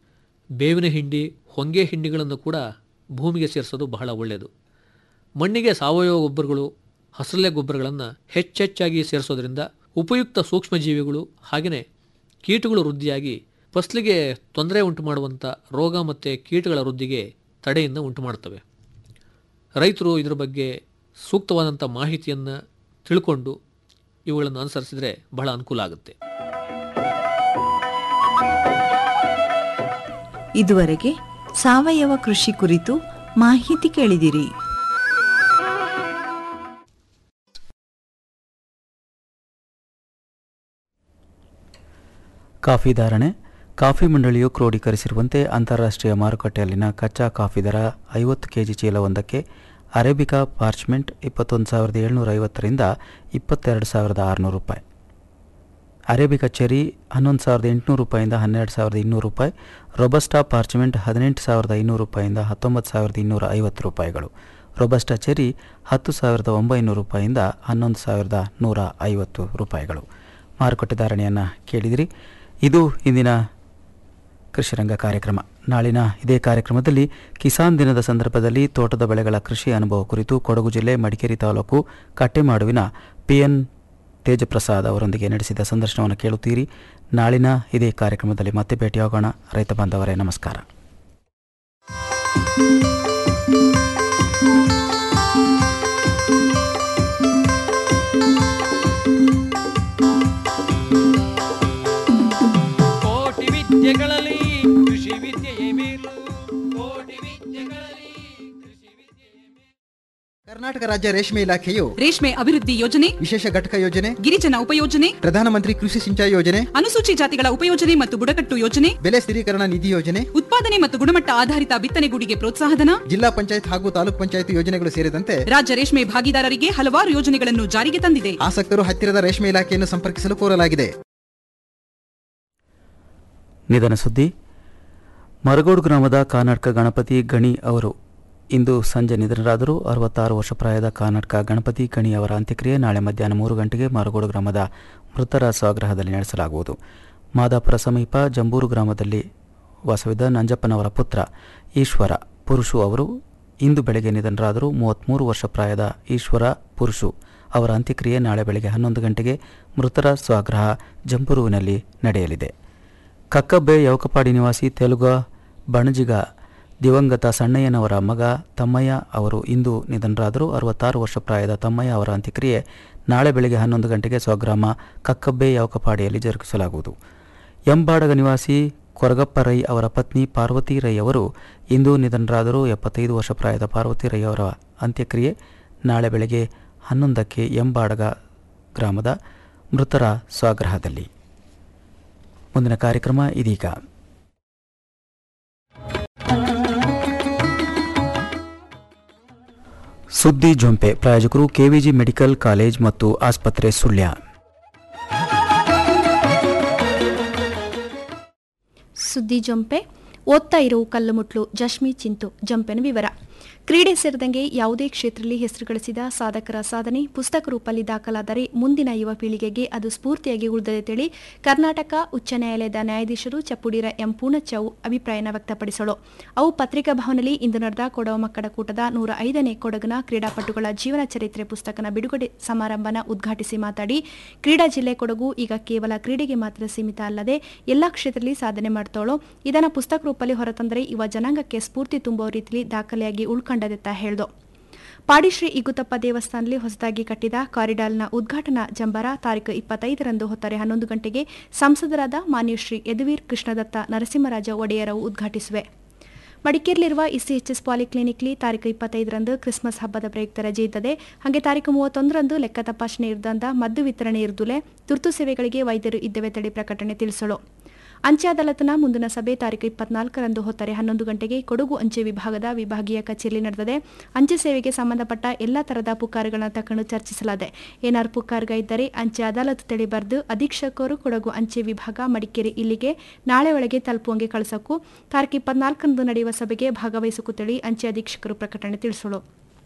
ಬೇವಿನ ಹಿಂಡಿ ಹೊಂಗೆ ಹಿಂಡಿಗಳನ್ನು ಕೂಡ ಭೂಮಿಗೆ ಸೇರಿಸೋದು ಬಹಳ ಒಳ್ಳೆಯದು ಮಣ್ಣಿಗೆ ಸಾವಯವ ಗೊಬ್ಬರಗಳು ಹಸರಲೆ ಗೊಬ್ಬರಗಳನ್ನು ಹೆಚ್ಚೆಚ್ಚಾಗಿ ಸೇರಿಸೋದ್ರಿಂದ ಉಪಯುಕ್ತ ಸೂಕ್ಷ್ಮಜೀವಿಗಳು ಹಾಗೆಯೇ ಕೀಟಗಳು ವೃದ್ಧಿಯಾಗಿ ಫಸಲಿಗೆ ತೊಂದರೆ ಉಂಟು ಮಾಡುವಂಥ ರೋಗ ಮತ್ತು ಕೀಟಗಳ ವೃದ್ಧಿಗೆ ತಡೆಯನ್ನು ಉಂಟು ಮಾಡುತ್ತವೆ ರೈತರು ಇದರ ಬಗ್ಗೆ ಸೂಕ್ತವಾದಂಥ ಮಾಹಿತಿಯನ್ನು ತಿಳ್ಕೊಂಡು ಇವುಗಳನ್ನು ಅನುಸರಿಸಿದರೆ ಬಹಳ ಅನುಕೂಲ ಆಗುತ್ತೆ ಇದುವರೆಗೆ ಸಾವಯವ ಕೃಷಿ ಕುರಿತು ಮಾಹಿತಿ ಕೇಳಿದಿರಿ ಕಾಫಿ ಧಾರಣೆ ಕಾಫಿ ಮಂಡಳಿಯು ಕ್ರೋಢೀಕರಿಸಿರುವಂತೆ ಅಂತಾರಾಷ್ಟ್ರೀಯ ಮಾರುಕಟ್ಟೆಯಲ್ಲಿನ ಕಚ್ಚಾ ಕಾಫಿ ದರ ಐವತ್ತು ಕೆಜಿ ಚೀಲವೊಂದಕ್ಕೆ ಅರೇಬಿಕಾ ಪಾರ್ಚ್ಮೆಂಟ್ ಇಪ್ಪತ್ತೊಂದು ಸಾವಿರದ ಏಳ್ನೂರ ಐವತ್ತರಿಂದ ಇಪ್ಪತ್ತೆರಡು ಸಾವಿರದ ಆರುನೂರು ರೂಪಾಯಿ ಅರೇಬಿಕಾ ಚೆರಿ ಹನ್ನೊಂದು ಸಾವಿರದ ಎಂಟುನೂರು ರೂಪಾಯಿಂದ ಹನ್ನೆರಡು ಸಾವಿರದ ಇನ್ನೂರು ರೂಪಾಯಿ ರೊಬಸ್ಟಾ ಪಾರ್ಚ್ಮೆಂಟ್ ಹದಿನೆಂಟು ಸಾವಿರದ ಐನೂರು ರೂಪಾಯಿಂದ ಹತ್ತೊಂಬತ್ತು ಸಾವಿರದ ಇನ್ನೂರ ಐವತ್ತು ರೂಪಾಯಿಗಳು ರೊಬಸ್ಟಾ ಚೆರಿ ಹತ್ತು ಸಾವಿರದ ಒಂಬೈನೂರು ರೂಪಾಯಿಂದ ಹನ್ನೊಂದು ಸಾವಿರದ ನೂರ ಐವತ್ತು ರೂಪಾಯಿಗಳು ಮಾರುಕಟ್ಟೆ ಧಾರಣೆಯನ್ನು ಕೇಳಿದಿರಿ ಇದು ಇಂದಿನ ಕೃಷಿರಂಗ ಕಾರ್ಯಕ್ರಮ ನಾಳಿನ ಇದೇ ಕಾರ್ಯಕ್ರಮದಲ್ಲಿ ಕಿಸಾನ್ ದಿನದ ಸಂದರ್ಭದಲ್ಲಿ ತೋಟದ ಬೆಳೆಗಳ ಕೃಷಿ ಅನುಭವ ಕುರಿತು ಕೊಡಗು ಜಿಲ್ಲೆ ಮಡಿಕೇರಿ ತಾಲೂಕು ಕಟ್ಟೆಮಾಡುವಿನ ಪಿಎನ್ ತೇಜಪ್ರಸಾದ್ ಅವರೊಂದಿಗೆ ನಡೆಸಿದ ಸಂದರ್ಶನವನ್ನು ಕೇಳುತ್ತೀರಿ ನಾಳಿನ ಇದೇ ಕಾರ್ಯಕ್ರಮದಲ್ಲಿ ಮತ್ತೆ ಭೇಟಿಯಾಗೋಣ ರೈತ ಬಾಂಧವರೇ ನಮಸ್ಕಾರ ಕೋಟಿ ವಿದ್ಯೆಗಳಲ್ಲಿ ಕೃಷಿ ವಿದ್ಯೆಯೇ ಮೇಲು ಕೋಟಿ ವಿದ್ಯೆಗಳಲ್ಲಿ ಕೃಷಿ ವಿದ್ಯೆಯೇ ಮೇಲು ಕರ್ನಾಟಕ ರಾಜ್ಯ ರೇಷ್ಮೆ ಇಲಾಖೆಯು ರೇಷ್ಮೆ ಅಭಿವೃದ್ಧಿ ಯೋಜನೆ ವಿಶೇಷ ಘಟಕ ಯೋಜನೆ ಗಿರಿಜನ ಉಪಯೋಜನೆ ಪ್ರಧಾನಮಂತ್ರಿ ಕೃಷಿ ಸಿಂಚಾಯಿ ಯೋಜನೆ ಅನುಸೂಚಿ ಜಾತಿಗಳ ಉಪಯೋಜನೆ ಮತ್ತು ಬುಡಕಟ್ಟು ಯೋಜನೆ ಬೆಲೆ ಸ್ಥಿರೀಕರಣ ನಿಧಿ ಯೋಜನೆ ಉತ್ಪಾದನೆ ಮತ್ತು ಗುಣಮಟ್ಟ ಆಧಾರಿತ ಬಿತ್ತನೆಗೂಡಿಗೆ ಪ್ರೋತ್ಸಾಹಧನ ಜಿಲ್ಲಾ ಪಂಚಾಯತ್ ಹಾಗೂ ತಾಲೂಕ್ ಪಂಚಾಯತ್ ಯೋಜನೆಗಳು ಸೇರಿದಂತೆ ರಾಜ್ಯ ರೇಷ್ಮೆ ಭಾಗಿದಾರರಿಗೆ ಹಲವಾರು ಯೋಜನೆಗಳನ್ನು ಜಾರಿಗೆ ತಂದಿದೆ ಆಸಕ್ತರು ಹತ್ತಿರದ ರೇಷ್ಮೆ ಇಲಾಖೆಯನ್ನು ಸಂಪರ್ಕಿಸಲು ಕೋರಲಾಗಿದೆ ನಿಧನ ಸುದ್ದಿ ಮರಗೋಡು ಗ್ರಾಮದ ಕರ್ನಾಟಕ ಗಣಪತಿ ಗಣಿ ಅವರು ಇಂದು ಸಂಜೆ ನಿಧನರಾದರು ಅರವತ್ತಾರು ವರ್ಷ ಪ್ರಾಯದ ಕರ್ನಾಟಕ ಗಣಪತಿ ಗಣಿ ಅವರ ಅಂತ್ಯಕ್ರಿಯೆ ನಾಳೆ ಮಧ್ಯಾಹ್ನ ಮೂರು ಗಂಟೆಗೆ ಮರಗೋಡು ಗ್ರಾಮದ ಮೃತರ ಸ್ವಗೃಹದಲ್ಲಿ ನಡೆಸಲಾಗುವುದು ಮಾದಾಪುರ ಸಮೀಪ ಜಂಬೂರು ಗ್ರಾಮದಲ್ಲಿ ವಾಸವಿದ್ದ ನಂಜಪ್ಪನವರ ಪುತ್ರ ಈಶ್ವರ ಪುರುಷು ಅವರು ಇಂದು ಬೆಳಗ್ಗೆ ನಿಧನರಾದರು ಮೂವತ್ತ್ಮೂರು ವರ್ಷ ಪ್ರಾಯದ ಈಶ್ವರ ಪುರುಷು ಅವರ ಅಂತ್ಯಕ್ರಿಯೆ ನಾಳೆ ಬೆಳಗ್ಗೆ ಹನ್ನೊಂದು ಗಂಟೆಗೆ ಮೃತರ ಸ್ವಗ್ರಹ ಜಂಬುರುವಿನಲ್ಲಿ ನಡೆಯಲಿದೆ ಕಕ್ಕಬ್ಬೆ ಯೌಕಪಾಡಿ ನಿವಾಸಿ ತೆಲುಗ ಬಣಜಿಗ ದಿವಂಗತ ಸಣ್ಣಯ್ಯನವರ ಮಗ ತಮ್ಮಯ್ಯ ಅವರು ಇಂದು ನಿಧನರಾದರು ಅರವತ್ತಾರು ವರ್ಷ ಪ್ರಾಯದ ತಮ್ಮಯ್ಯ ಅವರ ಅಂತ್ಯಕ್ರಿಯೆ ನಾಳೆ ಬೆಳಗ್ಗೆ ಹನ್ನೊಂದು ಗಂಟೆಗೆ ಸ್ವಗ್ರಾಮ ಕಕ್ಕಬ್ಬೆ ಯೌಕಪಾಡಿಯಲ್ಲಿ ಜರುಗಿಸಲಾಗುವುದು ಎಂಬಾಡಗ ನಿವಾಸಿ ಕೊರಗಪ್ಪ ರೈ ಅವರ ಪತ್ನಿ ಪಾರ್ವತಿ ರೈ ಅವರು ಇಂದು ನಿಧನರಾದರು ಎಪ್ಪತ್ತೈದು ವರ್ಷ ಪ್ರಾಯದ ಪಾರ್ವತಿ ರೈ ಅವರ ಅಂತ್ಯಕ್ರಿಯೆ ನಾಳೆ ಬೆಳಗ್ಗೆ ಹನ್ನೊಂದಕ್ಕೆ ಎಂಬಾಡಗ ಗ್ರಾಮದ ಮೃತರ ಸ್ವಗ್ರಹದಲ್ಲಿ ಮುಂದಿನ ಕಾರ್ಯಕ್ರಮ ಇದೀಗ ಸುದ್ದಿ ಜೊಂಪೆ ಪ್ರಾಯೋಜಕರು ಕೆವಿಜಿ ಮೆಡಿಕಲ್ ಕಾಲೇಜ್ ಮತ್ತು ಆಸ್ಪತ್ರೆ ಸುಳ್ಯ ಸುದ್ದಿ ಜಂಪೆ ಓದ್ತಾ ಇರೋ ಕಲ್ಲುಮುಟ್ಲು ಜಶ್ಮಿ ಚಿಂತು ಜಂಪೆನ ವಿವರ ಕ್ರೀಡೆ ಸೇರಿದಂಗೆ ಯಾವುದೇ ಕ್ಷೇತ್ರದಲ್ಲಿ ಹೆಸರು ಗಳಿಸಿದ ಸಾಧಕರ ಸಾಧನೆ ಪುಸ್ತಕ ರೂಪದಲ್ಲಿ ದಾಖಲಾದರೆ ಮುಂದಿನ ಯುವ ಪೀಳಿಗೆಗೆ ಅದು ಸ್ಫೂರ್ತಿಯಾಗಿ ಉಳಿದದೆ ತಿಳಿ ಕರ್ನಾಟಕ ಉಚ್ಚ ನ್ಯಾಯಾಲಯದ ನ್ಯಾಯಾಧೀಶರು ಚಪ್ಪುಡಿರ ಎಂ ಪೂರ್ಣಚ್ಚವು ಅಭಿಪ್ರಾಯನ ವ್ಯಕ್ತಪಡಿಸಲು ಅವು ಪತ್ರಿಕಾ ಭವನದಲ್ಲಿ ಇಂದು ನಡೆದ ಕೊಡವ ಮಕ್ಕಳ ಕೂಟದ ನೂರ ಐದನೇ ಕೊಡಗಿನ ಕ್ರೀಡಾಪಟುಗಳ ಜೀವನ ಚರಿತ್ರೆ ಪುಸ್ತಕನ ಬಿಡುಗಡೆ ಸಮಾರಂಭನ ಉದ್ಘಾಟಿಸಿ ಮಾತಾಡಿ ಕ್ರೀಡಾ ಜಿಲ್ಲೆ ಕೊಡಗು ಈಗ ಕೇವಲ ಕ್ರೀಡೆಗೆ ಮಾತ್ರ ಸೀಮಿತ ಅಲ್ಲದೆ ಎಲ್ಲಾ ಕ್ಷೇತ್ರದಲ್ಲಿ ಸಾಧನೆ ಮಾಡ್ತಾಳೋ ಇದನ್ನ ಪುಸ್ತಕ ರೂಪದಲ್ಲಿ ಹೊರತಂದರೆ ಯುವ ಜನಾಂಗಕ್ಕೆ ಸ್ಫೂರ್ತಿ ತುಂಬುವ ರೀತಿಯಲ್ಲಿ ದಾಖಲೆಯಾಗಿ ಉಳ್ಕೊಂಡದೆತ್ತ ಹೇಳ್ದು ಪಾಡಿಶ್ರೀ ಇಗುತಪ್ಪ ದೇವಸ್ಥಾನದಲ್ಲಿ ಹೊಸದಾಗಿ ಕಟ್ಟಿದ ಕಾರಿಡಾರ್ನ ಉದ್ಘಾಟನಾ ಜಂಬರ ತಾರೀಕು ಇಪ್ಪತ್ತೈದರಂದು ಹೊತ್ತಾರೆ ಹನ್ನೊಂದು ಗಂಟೆಗೆ ಸಂಸದರಾದ ಮಾನ್ಯ ಶ್ರೀ ಯದುವೀರ್ ಕೃಷ್ಣದತ್ತ ನರಸಿಂಹರಾಜ ಒಡೆಯರವು ಉದ್ಘಾಟಿಸುವೆ ಮಡಿಕೇರಿಯಲ್ಲಿರುವ ಇಸಿಎಚ್ಎಸ್ ಪಾಲಿಕ್ಲಿನಿಕ್ಲಿ ತಾರೀಕು ಇಪ್ಪತ್ತೈದರಂದು ಕ್ರಿಸ್ಮಸ್ ಹಬ್ಬದ ಪ್ರಯುಕ್ತ ರಜೆ ಇದ್ದದೆ ಹಾಗೆ ತಾರೀಕು ಮೂವತ್ತೊಂದರಂದು ಲೆಕ್ಕ ತಪಾಸಣೆ ಇರದಂದ ಮದ್ದು ವಿತರಣೆ ಇರುದುಲೆ ತುರ್ತು ಸೇವೆಗಳಿಗೆ ವೈದ್ಯರು ಇದ್ದವೆ ತಡೆ ಪ್ರಕಟಣೆ ತಿಳಿಸಲು ಅಂಚೆ ಅದಾಲತ್ನ ಮುಂದಿನ ಸಭೆ ತಾರೀಕು ಇಪ್ಪತ್ನಾಲ್ಕರಂದು ಹೊತ್ತಾರೆ ಹನ್ನೊಂದು ಗಂಟೆಗೆ ಕೊಡಗು ಅಂಚೆ ವಿಭಾಗದ ವಿಭಾಗೀಯ ಕಚೇರಿ ನಡೆದಿದೆ ಅಂಚೆ ಸೇವೆಗೆ ಸಂಬಂಧಪಟ್ಟ ಎಲ್ಲಾ ತರದ ಪುಕಾರುಗಳನ್ನ ತಕೊಂಡು ಚರ್ಚಿಸಲಾದೆ ಏನಾರು ಪುಕಾರ್ಗ ಇದ್ದರೆ ಅಂಚೆ ಅದಾಲತ್ ತಳಿ ಬರೆದು ಅಧೀಕ್ಷಕರು ಕೊಡಗು ಅಂಚೆ ವಿಭಾಗ ಮಡಿಕೇರಿ ಇಲ್ಲಿಗೆ ನಾಳೆ ಒಳಗೆ ತಲುಪುವಂಗೆ ಕಳಿಸಕ್ಕೂ ತಾರೀಕು ಇಪ್ಪತ್ನಾಲ್ಕರಂದು ನಡೆಯುವ ಸಭೆಗೆ ಭಾಗವಹಿಸಕ್ಕೂ ತಳಿ ಅಂಚೆ ಅಧೀಕ್ಷಕರು ಪ್ರಕಟಣೆ ತಿಳಿಸಲು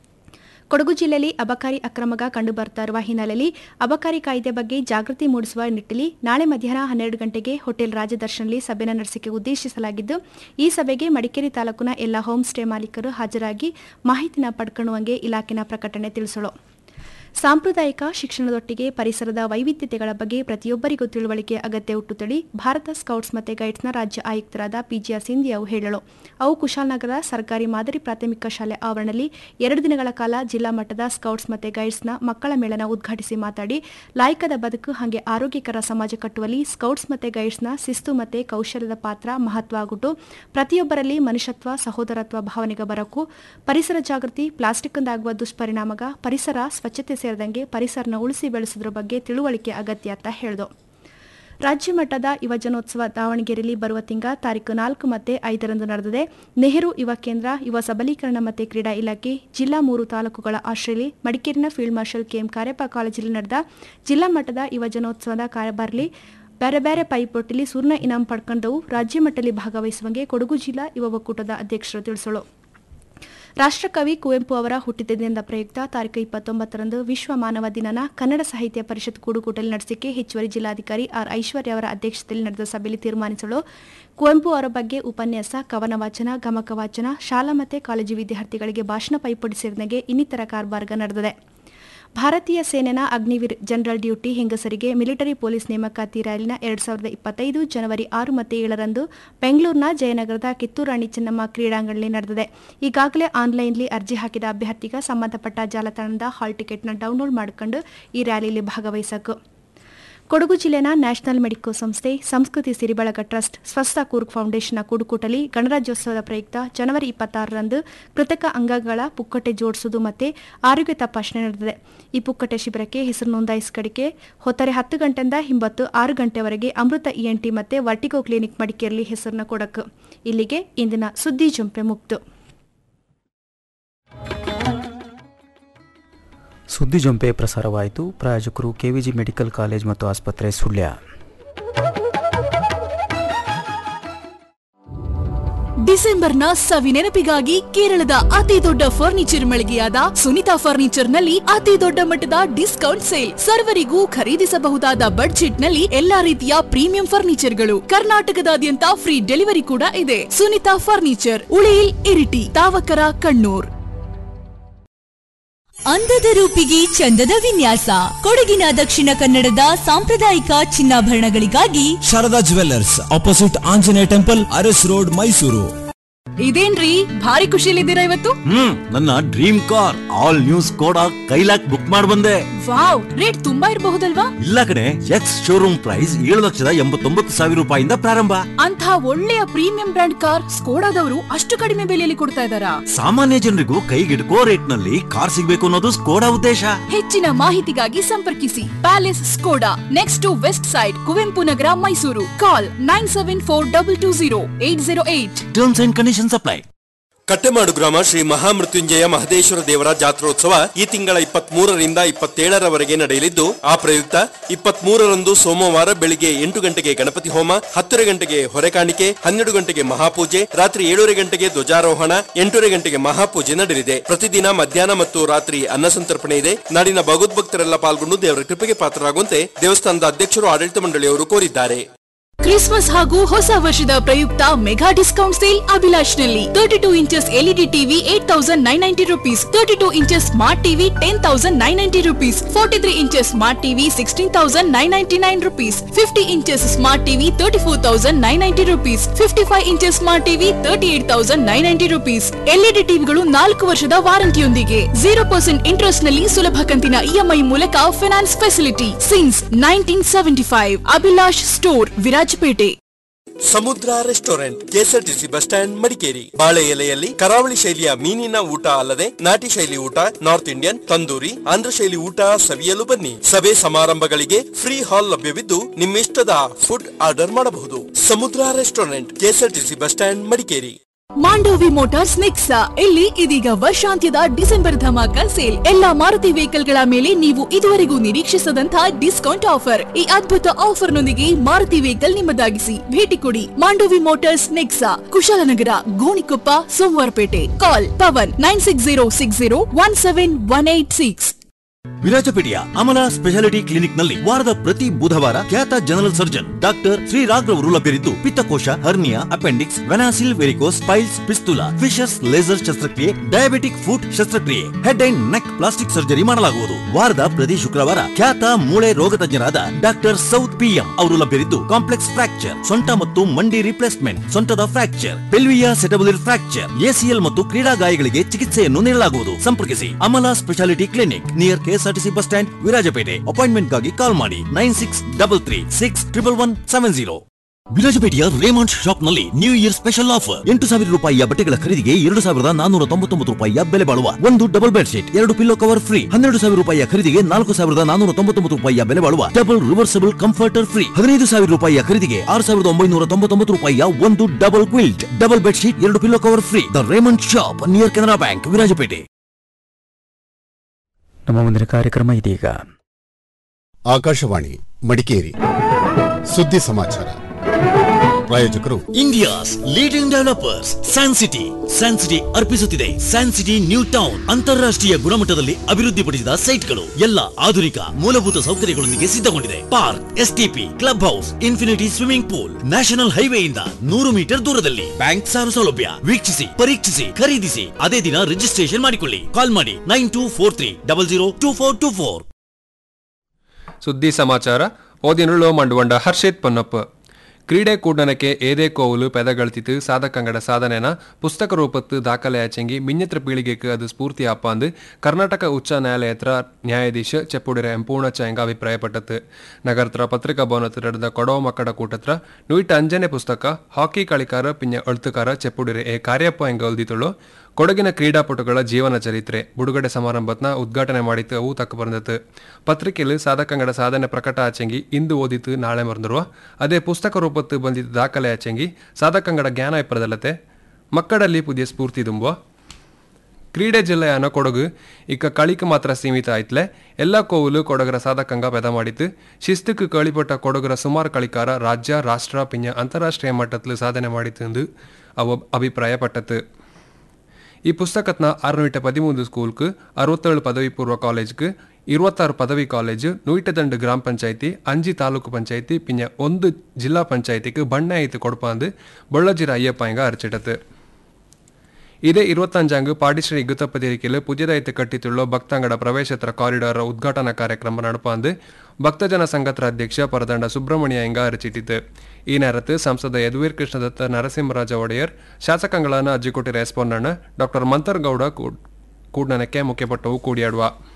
ಕೊಡಗು ಜಿಲ್ಲೆಯಲ್ಲಿ ಅಬಕಾರಿ ಅಕ್ರಮಗ ಕಂಡುಬರ್ತಾ ಇರುವ ಹಿನ್ನೆಲೆಯಲ್ಲಿ ಅಬಕಾರಿ ಕಾಯ್ದೆ ಬಗ್ಗೆ ಜಾಗೃತಿ ಮೂಡಿಸುವ ನಿಟ್ಟಿನಲ್ಲಿ ನಾಳೆ ಮಧ್ಯಾಹ್ನ ಹನ್ನೆರಡು ಗಂಟೆಗೆ ಹೋಟೆಲ್ ರಾಜದರ್ಶನಲ್ಲಿ ಸಭೆನ ನಡೆಸಿಕೆ ಉದ್ದೇಶಿಸಲಾಗಿದ್ದು ಈ ಸಭೆಗೆ ಮಡಿಕೇರಿ ತಾಲೂಕಿನ ಎಲ್ಲ ಹೋಮ್ ಸ್ಟೇ ಮಾಲೀಕರು ಹಾಜರಾಗಿ ಮಾಹಿತಿನ ಪಡ್ಕೊಳ್ಳುವಂಗೆ ಇಲಾಖೆನ ಪ್ರಕಟಣೆ ತಿಳಿಸಲು ಸಾಂಪ್ರದಾಯಿಕ ಶಿಕ್ಷಣದೊಟ್ಟಿಗೆ ಪರಿಸರದ ವೈವಿಧ್ಯತೆಗಳ ಬಗ್ಗೆ ಪ್ರತಿಯೊಬ್ಬರಿಗೂ ತಿಳುವಳಿಕೆ ಅಗತ್ಯ ಹುಟ್ಟುತ್ತಳಿ ಭಾರತ ಸ್ಕೌಟ್ಸ್ ಮತ್ತು ಗೈಡ್ಸ್ನ ರಾಜ್ಯ ಆಯುಕ್ತರಾದ ಪಿಜಿಆರ್ ಸಿಂಧಿಯವು ಹೇಳಲು ಅವು ಕುಶಾಲನಗರ ಸರ್ಕಾರಿ ಮಾದರಿ ಪ್ರಾಥಮಿಕ ಶಾಲೆ ಆವರಣದಲ್ಲಿ ಎರಡು ದಿನಗಳ ಕಾಲ ಜಿಲ್ಲಾ ಮಟ್ಟದ ಸ್ಕೌಟ್ಸ್ ಮತ್ತು ಗೈಡ್ಸ್ನ ಮಕ್ಕಳ ಮೇಳನ ಉದ್ಘಾಟಿಸಿ ಮಾತಾಡಿ ಲಾಯಕದ ಬದುಕು ಹಾಗೆ ಆರೋಗ್ಯಕರ ಸಮಾಜ ಕಟ್ಟುವಲ್ಲಿ ಸ್ಕೌಟ್ಸ್ ಮತ್ತು ಗೈಡ್ಸ್ನ ಶಿಸ್ತು ಮತ್ತು ಕೌಶಲ್ಯದ ಪಾತ್ರ ಮಹತ್ವ ಆಗಿಟ್ಟು ಪ್ರತಿಯೊಬ್ಬರಲ್ಲಿ ಮನುಷ್ಯತ್ವ ಸಹೋದರತ್ವ ಭಾವನೆಗೆ ಬರಕು ಪರಿಸರ ಜಾಗೃತಿ ಪ್ಲಾಸ್ಟಿಕ್ನಿಂದಾಗುವ ದುಷ್ಪರಿಣಾಮಗ ಪರಿಸರ ಸ್ವಚ್ಛತೆ ಸೇರಿದಂಗೆ ಪರಿಸರನ ಉಳಿಸಿ ಬೆಳೆಸೋದ್ರ ಬಗ್ಗೆ ತಿಳುವಳಿಕೆ ಅಗತ್ಯ ಅಂತ ಹೇಳಿದು ರಾಜ್ಯ ಮಟ್ಟದ ಯುವಜನೋತ್ಸವ ದಾವಣಗೆರೆಯಲ್ಲಿ ಬರುವ ತಿಂಗ ತಾರೀಕು ನಾಲ್ಕು ಮತ್ತೆ ಐದರಂದು ನಡೆದಿದೆ ನೆಹರು ಯುವ ಕೇಂದ್ರ ಯುವ ಸಬಲೀಕರಣ ಮತ್ತು ಕ್ರೀಡಾ ಇಲಾಖೆ ಜಿಲ್ಲಾ ಮೂರು ತಾಲೂಕುಗಳ ಆಶ್ರಯಲ್ಲಿ ಮಡಿಕೇರಿನ ಫೀಲ್ಡ್ ಮಾರ್ಷಲ್ ಕೆಎಂ ಕಾರ್ಯಪ್ಪ ಕಾಲೇಜಲ್ಲಿ ನಡೆದ ಜಿಲ್ಲಾ ಮಟ್ಟದ ಯುವಜನೋತ್ಸವದ ಕಾರ್ಯಭಾರಲ್ಲಿ ಬೇರೆ ಬೇರೆ ಪೈಪೋಟಿಲಿ ಸುರ್ಣ ಇನಾಮ್ ಪಡ್ಕೊಂಡವು ರಾಜ್ಯ ಮಟ್ಟದಲ್ಲಿ ಭಾಗವಹಿಸುವಂಗೆ ಕೊಡಗು ಜಿಲ್ಲಾ ಯುವ ಒಕ್ಕೂಟದ ಅಧ್ಯಕ್ಷರು ತಿಳಿಸಲು ರಾಷ್ಟ್ರಕವಿ ಕುವೆಂಪು ಅವರ ಹುಟ್ಟಿದ ದಿನದ ಪ್ರಯುಕ್ತ ತಾರೀಕು ಇಪ್ಪತ್ತೊಂಬತ್ತರಂದು ವಿಶ್ವ ಮಾನವ ದಿನನ ಕನ್ನಡ ಸಾಹಿತ್ಯ ಪರಿಷತ್ ಕೂಡುಕೂಟಲ್ಲಿ ನಡೆಸಿಕೆ ಹೆಚ್ಚುವರಿ ಜಿಲ್ಲಾಧಿಕಾರಿ ಆರ್ ಐಶ್ವರ್ಯ ಅವರ ಅಧ್ಯಕ್ಷತೆಯಲ್ಲಿ ನಡೆದ ಸಭೆಯಲ್ಲಿ ತೀರ್ಮಾನಿಸಲು ಕುವೆಂಪು ಅವರ ಬಗ್ಗೆ ಉಪನ್ಯಾಸ ಕವನ ವಾಚನ ಗಮಕ ವಾಚನ ಶಾಲಾ ಮತ್ತು ಕಾಲೇಜು ವಿದ್ಯಾರ್ಥಿಗಳಿಗೆ ಭಾಷಣ ಪೈಪೋಟಿ ಸೇರಿದಂಗೆ ಇನ್ನಿತರ ಕಾರ್ಬಾರ್ಗ ನಡೆದಿದೆ ಭಾರತೀಯ ಸೇನೆನ ಅಗ್ನಿವೀರ್ ಜನರಲ್ ಡ್ಯೂಟಿ ಹೆಂಗಸರಿಗೆ ಮಿಲಿಟರಿ ಪೊಲೀಸ್ ನೇಮಕಾತಿ ರ್ಯಾಲಿನ ಎರಡ್ ಸಾವಿರದ ಇಪ್ಪತ್ತೈದು ಜನವರಿ ಆರು ಮತ್ತು ಏಳರಂದು ಬೆಂಗಳೂರಿನ ಜಯನಗರದ ಕಿತ್ತೂರು ರಾಣಿ ಚೆನ್ನಮ್ಮ ಕ್ರೀಡಾಂಗಣದಲ್ಲಿ ನಡೆದಿದೆ ಈಗಾಗಲೇ ಆನ್ಲೈನ್ಲಿ ಅರ್ಜಿ ಹಾಕಿದ ಅಭ್ಯರ್ಥಿಗ ಸಂಬಂಧಪಟ್ಟ ಜಾಲತಾಣದ ಹಾಲ್ ಟಿಕೆಟ್ನ ಡೌನ್ಲೋಡ್ ಮಾಡಿಕೊಂಡು ಈ ರ್ಯಾಲಿಯಲ್ಲಿ ಭಾಗವಹಿಸಕು ಕೊಡಗು ಜಿಲ್ಲೆನ ನ್ಯಾಷನಲ್ ಮೆಡಿಕೋ ಸಂಸ್ಥೆ ಸಂಸ್ಕೃತಿ ಸಿರಿಬಳಗ ಟ್ರಸ್ಟ್ ಸ್ವಸ್ಥ ಕೂರ್ಗ್ ಫೌಂಡೇಶನ್ನ ಕೂಡುಕೂಟಲಿ ಗಣರಾಜ್ಯೋತ್ಸವದ ಪ್ರಯುಕ್ತ ಜನವರಿ ಇಪ್ಪತ್ತಾರರಂದು ಕೃತಕ ಅಂಗಗಳ ಪುಕ್ಕಟೆ ಜೋಡಿಸುವುದು ಮತ್ತು ಆರೋಗ್ಯ ತಪಾಸಣೆ ನಡೆದಿದೆ ಈ ಪುಕ್ಕಟೆ ಶಿಬಿರಕ್ಕೆ ಹೆಸರು ನೋಂದಾಯಿಸಿಕಡಿಕೆ ಹೊತ್ತರೆ ಹತ್ತು ಗಂಟೆಯಿಂದ ಹಿಂಬತ್ತು ಆರು ಗಂಟೆವರೆಗೆ ಅಮೃತ ಇಎನ್ಟಿ ಮತ್ತು ವರ್ಟಿಗೋ ಕ್ಲಿನಿಕ್ ಮಡಿಕೇರಿಯಲ್ಲಿ ಹೆಸರನ್ನ ಕೊಡಕು ಇಲ್ಲಿಗೆ ಇಂದಿನ ಸುದ್ದಿ ಜಂಪೆ ಮುಕ್ತು ಸುದ್ದಿ ಜೊಂಪೆ ಪ್ರಸಾರವಾಯಿತು ಪ್ರಾಯೋಜಕರು ಕೆವಿಜಿ ಮೆಡಿಕಲ್ ಕಾಲೇಜ್ ಮತ್ತು ಆಸ್ಪತ್ರೆ ಸುಳ್ಯ ಡಿಸೆಂಬರ್ನ ಸವಿ ನೆನಪಿಗಾಗಿ ಕೇರಳದ ಅತಿ ದೊಡ್ಡ ಫರ್ನಿಚರ್ ಮಳಿಗೆಯಾದ ಸುನಿತಾ ಫರ್ನಿಚರ್ ನಲ್ಲಿ ಅತಿ ದೊಡ್ಡ ಮಟ್ಟದ ಡಿಸ್ಕೌಂಟ್ ಸೇಲ್ ಸರ್ವರಿಗೂ ಖರೀದಿಸಬಹುದಾದ ಬಡ್ಜೆಟ್ ನಲ್ಲಿ ಎಲ್ಲಾ ರೀತಿಯ ಪ್ರೀಮಿಯಂ ಫರ್ನಿಚರ್ಗಳು ಕರ್ನಾಟಕದಾದ್ಯಂತ ಫ್ರೀ ಡೆಲಿವರಿ ಕೂಡ ಇದೆ ಸುನಿತಾ ಫರ್ನಿಚರ್ ಉಳಿಯಿಲ್ ಇರಿಟಿ ತಾವಕರ ಕಣ್ಣೂರ್ ಅಂದದ ರೂಪಿಗೆ ಚಂದದ ವಿನ್ಯಾಸ ಕೊಡಗಿನ ದಕ್ಷಿಣ ಕನ್ನಡದ ಸಾಂಪ್ರದಾಯಿಕ ಚಿನ್ನಾಭರಣಗಳಿಗಾಗಿ Sharada jewellers opposite Anjaneya temple Aras road Mysuru ಇದೇನ್ರಿ ಭಾರಿ ಖುಷಿಲಿದ್ದೀರಾ ಇವತ್ತು ಹ್ಮ್ ನನ್ನ ಡ್ರೀಮ್ ಕಾರ್ ಆಲ್ ನ್ಯೂಸ್ ಕೋಡ ಕೈಲಾಕ್ ಬುಕ್ ಮಾಡ್ ಬಂದೆ ವಾವ್ ರೇಟ್ ತುಂಬಾ ಇರಬಹುದಲ್ವಾ ಇಲ್ಲ ಕಡೆ ಎಕ್ಸ್ ಶೋರೂಮ್ ಪ್ರೈಸ್ ಏಳು ಲಕ್ಷದ ಎಂಬತ್ತೊಂಬತ್ತು ಸಾವಿರ ರೂಪಾಯಿಂದ ಪ್ರಾರಂಭ ಅಂತ ಒಳ್ಳೆಯ ಪ್ರೀಮಿಯಂ ಬ್ರ್ಯಾಂಡ್ ಕಾರ್ ಸ್ಕೋಡಾದವರು ಅಷ್ಟು ಕಡಿಮೆ ಬೆಲೆಯಲ್ಲಿ ಕೊಡ್ತಾ ಇದ್ದಾರಾ ಸಾಮಾನ್ಯ ಜನರಿಗೂ ಕೈಗೆಟುಕೋ ರೇಟ್ ನಲ್ಲಿ ಕಾರ್ ಸಿಗ್ಬೇಕು ಅನ್ನೋದು ಸ್ಕೋಡಾ ಉದ್ದೇಶ ಹೆಚ್ಚಿನ ಮಾಹಿತಿಗಾಗಿ ಸಂಪರ್ಕಿಸಿ palace Skoda next to west side Kuvempu Nagar Mysuru call nine seven four double two zero eight zero eight terms and conditions apply Kattemadu ಗ್ರಾಮ ಶ್ರೀ ಮಹಾಮೃತ್ಯುಂಜಯ ಮಹದೇಶ್ವರ ದೇವರ ಜಾತ್ರೋತ್ಸವ ಈ ತಿಂಗಳ ಇಪ್ಪತ್ತ್ ಮೂರರಿಂದ ಇಪ್ಪತ್ತೇಳರವರೆಗೆ ನಡೆಯಲಿದ್ದು ಆ ಪ್ರಯುಕ್ತ ಇಪ್ಪತ್ತ್ ಮೂರರಂದು ಸೋಮವಾರ ಬೆಳಿಗ್ಗೆ ಎಂಟು ಗಂಟೆಗೆ ಗಣಪತಿ ಹೋಮ ಹತ್ತುವರೆ ಗಂಟೆಗೆ ಹೊರೆ ಕಾಣಿಕೆ ಹನ್ನೆರಡು ಗಂಟೆಗೆ ಮಹಾಪೂಜೆ ರಾತ್ರಿ ಏಳೂವರೆ ಗಂಟೆಗೆ ಧ್ವಜಾರೋಹಣ ಎಂಟೂವರೆ ಗಂಟೆಗೆ ಮಹಾಪೂಜೆ ನಡೆಯಲಿದೆ ಪ್ರತಿದಿನ ಮಧ್ಯಾಹ್ನ ಮತ್ತು ರಾತ್ರಿ ಅನ್ನ ಸಂತರ್ಪಣೆ ಇದೆ ನಾಡಿನ ಭಗವದ್ಭಕ್ತರೆಲ್ಲ ಪಾಲ್ಗೊಂಡು ದೇವರ ಕೃಪೆಗೆ ಪಾತ್ರರಾಗುವಂತೆ ದೇವಸ್ಥಾನದ ಅಧ್ಯಕ್ಷರು ಆಡಳಿತ ಮಂಡಳಿಯವರು ಕೋರಿದ್ದಾರೆ ಕ್ರಿಸ್ಮಸ್ ಹಾಗೂ ಹೊಸ ವರ್ಷದ ಪ್ರಯುಕ್ತ ಮೆಗಾ ಡಿಸ್ಕೌಂಟ್ ಸೇಲ್ ಅಭಿಲಾಷ್ ನಲ್ಲಿ thirty two inches LED TV eight thousand nine ninety rupees thirty two inches smart TV ten thousand nine ninety rupees forty three inches smart TV sixteen thousand nine ninety nine rupees fifty inches smart TV thirty four thousand nine ninety rupees fifty five inches smart TV thirty eight thousand nine ninety rupees LED ಟಿವಿಗಳು ನಾಲ್ಕು ವರ್ಷದ ವಾರಂಟಿಯೊಂದಿಗೆ zero percent interest ನಲ್ಲಿ ಸುಲಭ ಕಂತಿನ EMI ಮೂಲಕ finance facility since nineteen seventy five Abhilash store Virajpet Samudra restaurant KSRTC bus stand Madikeri ಬಾಳೆ ಎಲೆಯಲ್ಲಿ ಕರಾವಳಿ ಶೈಲಿಯ ಮೀನಿನ ಊಟ ಅಲ್ಲದೆ ನಾಟಿ ಶೈಲಿ ಊಟ ನಾರ್ತ್ ಇಂಡಿಯನ್ ತಂದೂರಿ ಆಂಧ್ರ ಶೈಲಿ ಊಟ ಸವಿಯಲು ಬನ್ನಿ ಸಭೆ ಸಮಾರಂಭಗಳಿಗೆ ಫ್ರೀ ಹಾಲ್ ಲಭ್ಯವಿದ್ದು ನಿಮ್ಮಿಷ್ಟದ ಫುಡ್ ಆರ್ಡರ್ ಮಾಡಬಹುದು Samudra restaurant KSRTC bus stand Madikeri Mandovi motors Nexa ಇಲ್ಲಿ ಇದೀಗ ವರ್ಷಾಂತ್ಯದ ಡಿಸೆಂಬರ್ ಧಮಾಕ ಸೇಲ್ ಎಲ್ಲಾ ಮಾರುತಿ ವೆಹಿಕಲ್ ಗಳ ಮೇಲೆ ನೀವು ಇದುವರೆಗೂ ನಿರೀಕ್ಷಿಸದಂತಹ ಡಿಸ್ಕೌಂಟ್ ಆಫರ್ ಈ ಅದ್ಭುತ ಆಫರ್ ನೊಂದಿಗೆ ಮಾರುತಿ ವೆಹಿಕಲ್ ನಿಮ್ಮದಾಗಿಸಿ ಭೇಟಿ ಕೊಡಿ Mandovi motors Nexa Kushalnagar Gonikoppa Somwarpet call Pavan nine six zero six zero one seven one eight six ವಿರಾಜಪೇಟೆಯ ಅಮಲ ಸ್ಪೆಷಾಲಿಟಿ ಕ್ಲಿನಿಕ್ ನಲ್ಲಿ ವಾರದ ಪ್ರತಿ ಬುಧವಾರ ಖ್ಯಾತ general surgeon doctor Shri Raghav ಲಭ್ಯರಿದ್ದು ಪಿತ್ತಕೋಶ ಹರ್ನಿಯಾ ಅಪೆಂಡಿಕ್ಸ್ ವೆನಾಸಿಲ್ varicose piles fistula fissures laser ಶಸ್ತ್ರಕ್ರಿಯೆ ಡಯಾಬಿಟಿಕ್ ಫುಟ್ ಶಸ್ತ್ರಕ್ರಿಯೆ head and neck plastic surgery ಮಾಡಲಾಗುವುದು ವಾರದ ಪ್ರತಿ ಶುಕ್ರವಾರ ಖ್ಯಾತ ಮೂಳೆ ರೋಗ ತಜ್ಞರಾದ ಡಾಕ್ಟರ್ ಸೌತ್ ಪಿಎಂ ಅವರು ಲಭ್ಯರಿದ್ದು ಕಾಂಪ್ಲೆಕ್ಸ್ ಫ್ರಾಕ್ಚರ್ ಸೊಂಟ ಮತ್ತು ಮಂಡಿ ರಿಪ್ಲೇಸ್ಮೆಂಟ್ ಸೊಂಟದ ಫ್ರಾಕ್ಚರ್ ಪೆಲ್ವಿಯಾ ಸೆಟಬಲಿರ್ ಫ್ರಾಕ್ಚರ್ ಎಸಿಎಲ್ ಮತ್ತು ಕ್ರೀಡಾ ಗಾಯಗಳಿಗೆ ಚಿಕಿತ್ಸೆಯನ್ನು ನೀಡಲಾಗುವುದು ಸಂಪರ್ಕಿಸಿ Amala speciality clinic near KSRTC bus stand Virajpet ಅಪಾಯಿಂಟ್ಮೆಂಟ್ಗಾಗಿ ಕಾಲ್ ಮಾಡಿ nine six double three six triple one seven zero ವಿರಾಜಪೇಟೆಯ ರೇಮಂಡ್ ಶಾಪ್ ನಲ್ಲಿ ನ್ಯೂ ಇಯರ್ ಸ್ಪೆಷಲ್ ಆಫರ್ ಎಂಟು ಸಾವಿರ ರೂಪಾಯಿಯ ಬಟ್ಟೆಗಳ ಖರೀದಿಗೆ ಎರಡು ಸಾವಿರದ ನಾನೂರ ತೊಂಬತ್ತೊಂಬತ್ತು ರೂಪಾಯಿಯ ಬೆಲೆ ಬಾಳುವ ಒಂದು ಡಬಲ್ ಬೆಡ್ ಶೀಟ್ ಎರಡು ಪಿಲ್ಲೋ ಕವರ್ ಫ್ರೀ ಹನ್ನೆರಡು ಸಾವಿರ ರೂಪಾಯಿಯ ಖರೀದಿಗೆ ನಾಲ್ಕು ಸಾವಿರದ ನಾನೂರ ತೊಂಬತ್ತೊಂಬತ್ತು ರೂಪಾಯಿಯ ಬೆಲೆ ಬಾಳುವ ಡಬಲ್ ರಿವರ್ಸಬಲ್ ಕಂಫರ್ಟರ್ ಫ್ರೀ ಹದಿನೈದು ಸಾವಿರ ರೂಪಾಯಿಯ ಖರೀದಿಗೆ ಆರು ಸಾವಿರದ ಒಂಬೈನೂರ ತೊಂಬತ್ತೊಂಬತ್ತು ರೂಪಾಯಿಯ ಒಂದು double quilt double bed sheet ಎರಡು pillow cover free the Raymond shop near Canara bank Virajpet ನಮ್ಮ ಮುಂದಿನ ಕಾರ್ಯಕ್ರಮ ಇದೀಗ ಆಕಾಶವಾಣಿ ಮಡಿಕೇರಿ ಸುದ್ದಿ ಸಮಾಚಾರ ಪ್ರಾಯೋಜಕರು India's leading developers San City San City ಅರ್ಪಿಸುತ್ತಿದೆ ಸ್ಯಾನ್ ಸಿಟಿ ನ್ಯೂ ಟೌನ್ ಅಂತಾರಾಷ್ಟ್ರೀಯ ಗುಣಮಟ್ಟದಲ್ಲಿ ಅಭಿವೃದ್ಧಿಪಡಿಸಿದ ಸೈಟ್ಗಳು ಎಲ್ಲ ಆಧುನಿಕ ಮೂಲಭೂತ ಸೌಕರ್ಯಗಳೊಂದಿಗೆ ಸಿದ್ಧಗೊಂಡಿದೆ park STP club house infinity swimming pool national ಹೈವೇಯಿಂದ ನೂರು ಮೀಟರ್ ದೂರದಲ್ಲಿ ಬ್ಯಾಂಕ್ ಸಾಲ ಸೌಲಭ್ಯ ವೀಕ್ಷಿಸಿ ಪರೀಕ್ಷಿಸಿ ಖರೀದಿಸಿ ಅದೇ ದಿನ ರಿಜಿಸ್ಟ್ರೇಷನ್ ಮಾಡಿಕೊಳ್ಳಿ ಕಾಲ್ ಮಾಡಿ nine two four three double zero two four two four ಸುದ್ದಿ ಸಮಾಚಾರ ಓದಿನುಳ್ಳು ಮಂಡುವಂಡ ಹರ್ಷಿತ್ ಪೊನ್ನಪ್ಪ ಕ್ರೀಡೆ ಕೂಡನಕ್ಕೆ ಏದೇ ಕೋವಲು ಪೆದಗಳ್ತಿತ್ತು ಸಾಧಕಂಗಡ ಸಾಧನೆನ ಪುಸ್ತಕ ರೂಪತ್ತು ದಾಖಲೆಯಾಚೆಂಗಿ ಮಿನ್ಯತ್ರ ಪೀಳಿಗೆಗೆ ಅದು ಸ್ಫೂರ್ತಿ ಅಪ್ಪಾಂದು ಕರ್ನಾಟಕ ಉಚ್ಚ ನ್ಯಾಯಾಲಯತ್ರ ನ್ಯಾಯಾಧೀಶ ಚೆಪ್ಪುಡಿರ ಎಂಪೂರ್ಣಚ್ಚ ಎಂಗ ಅಭಿಪ್ರಾಯಪಟ್ಟತು ನಗರತ್ರ ಪತ್ರಿಕಾ ಭವನತ್ರ ನಡೆದ ಕೊಡವ ಮಕ್ಕಳ ಕೂಟತ್ರ ನುಯಿಟ ಅಂಜನೆ ಪುಸ್ತಕ ಹಾಕಿ ಕಳಿಕಾರ ಪಿನ್ಯ ಅಳ್ತುಕಾರ ಚೆಪ್ಪುಡಿರೆ ಎ ಕಾರ್ಯಪ್ಪ ಎಂಗ ಒಲ್ದಿತುಳು ಕೊಡಗಿನ ಕ್ರೀಡಾಪಟುಗಳ ಜೀವನ ಚರಿತ್ರೆ ಬಿಡುಗಡೆ ಸಮಾರಂಭತ್ನ ಉದ್ಘಾಟನೆ ಮಾಡಿತ್ತು ಅವು ತಕ್ಕ ಬಂದತ್ತು ಪತ್ರಿಕೆಯಲ್ಲಿ ಸಾಧಕಂಗಡ ಸಾಧನೆ ಪ್ರಕಟ ಆಚೆಂಗಿ ಇಂದು ಓದಿತ್ತು ನಾಳೆ ಮರೆದಿರುವ ಅದೇ ಪುಸ್ತಕ ರೂಪತ್ತು ಬಂದಿದ್ದ ದಾಖಲೆ ಆಚೆಂಗಿ ಸಾಧಕಂಗಡ ಜ್ಞಾನ ಇಪ್ಪರದಲ್ಲತೆ ಮಕ್ಕಳಲ್ಲಿ ಪುದಿಯ ಸ್ಫೂರ್ತಿ ತುಂಬುವ ಕ್ರೀಡೆ ಜಿಲ್ಲೆಯನ ಕೊಡಗು ಇಕ್ಕ ಕಳಿಕ ಮಾತ್ರ ಸೀಮಿತ ಆಯ್ತಲೆ ಎಲ್ಲ ಕೋವುಲು ಕೊಡಗರ ಸಾಧಕಂಗ ಪೆದ ಮಾಡಿತ್ತು ಶಿಸ್ತಕ್ಕೆ ಕಳಿಪಟ್ಟ ಕೊಡಗರ ಸುಮಾರು ಕಳಿಕಾರ ರಾಜ್ಯ ರಾಷ್ಟ್ರ ಪಿಂಜ ಅಂತಾರಾಷ್ಟ್ರೀಯ ಮಟ್ಟದಲ್ಲಿ ಸಾಧನೆ ಮಾಡಿತ್ತು ಎಂದು ಅವ ಅಭಿಪ್ರಾಯಪಟ್ಟತು ಈ ಪುಸ್ತಕತ್ನ ಆರುನೂಟ ಪದಿಮೂರು ಸ್ಕೂಲ್க்கு ಅರವತ್ತೇಳು ಪದವಿ ಪೂರ್ವ ಕಾಲೇಜ್க்கு இருபத்தாறு பதவி காலேஜ் நூயிட்டதண்டு கிராம பஞ்சாயத்தி அஞ்சு தாலுக்கு பஞ்சாயத்தி பின்ன ಒಂದು ಜಿಲ್ಲಾ ಪಂಚಾಯತಿಗೆ ಬಣ್ಣ ಐತಿ ಕೊಡ್ಪಾಂದು ಬೊಳ್ಳಜಿರ ಅಯ್ಯಪ್ಪ ಹಿಂಗ ಅರ್ಚಿಟತ್ತು ಇದೇ ഇരുപത്തഞ്ചാങ്ക് പാടിശ്രീ ഗുത്തപ്പതിരിക്കല് പുതിയതായിട്ട് കെട്ടിത്തുള്ള ഭക്താംഗട പ്രവേശത്ര കോറിഡോർ ഉദ്ഘാടന ಕಾರ್ಯಕ್ರಮ നടപ്പാന്ത് ಭಕ್ತಜನ ಸಂಘತ್ರ ಅಧ್ಯಕ್ಷ ಪರದಂಡ ಸುಬ್ರಹ್ಮಣ್ಯ ಎಂಗ ಅರಚಿಟ್ಟಿತು ಈ നേരത്ത് ಸಂಸದ ಯದುವೀರ್ ಕೃಷ್ಣದತ್ತ ನರಸಿಂಹರಾಜ ಒಡೆಯರ್ ಶಾಸಕಾಂಗಳನ್ನ ಅಜ್ಜಿಕೊಟ್ಟಿ ರೆಸ್ಪಾಂಡಣ್ಣ ಡಾಕ್ಟರ್ ಮಂತರ್ಗೌಡ ಕೂಡ್ನನಕ್ಕೆ ಮುಖ್ಯಪಟ್ಟವು ಕೂಡಿಯಾಡುವ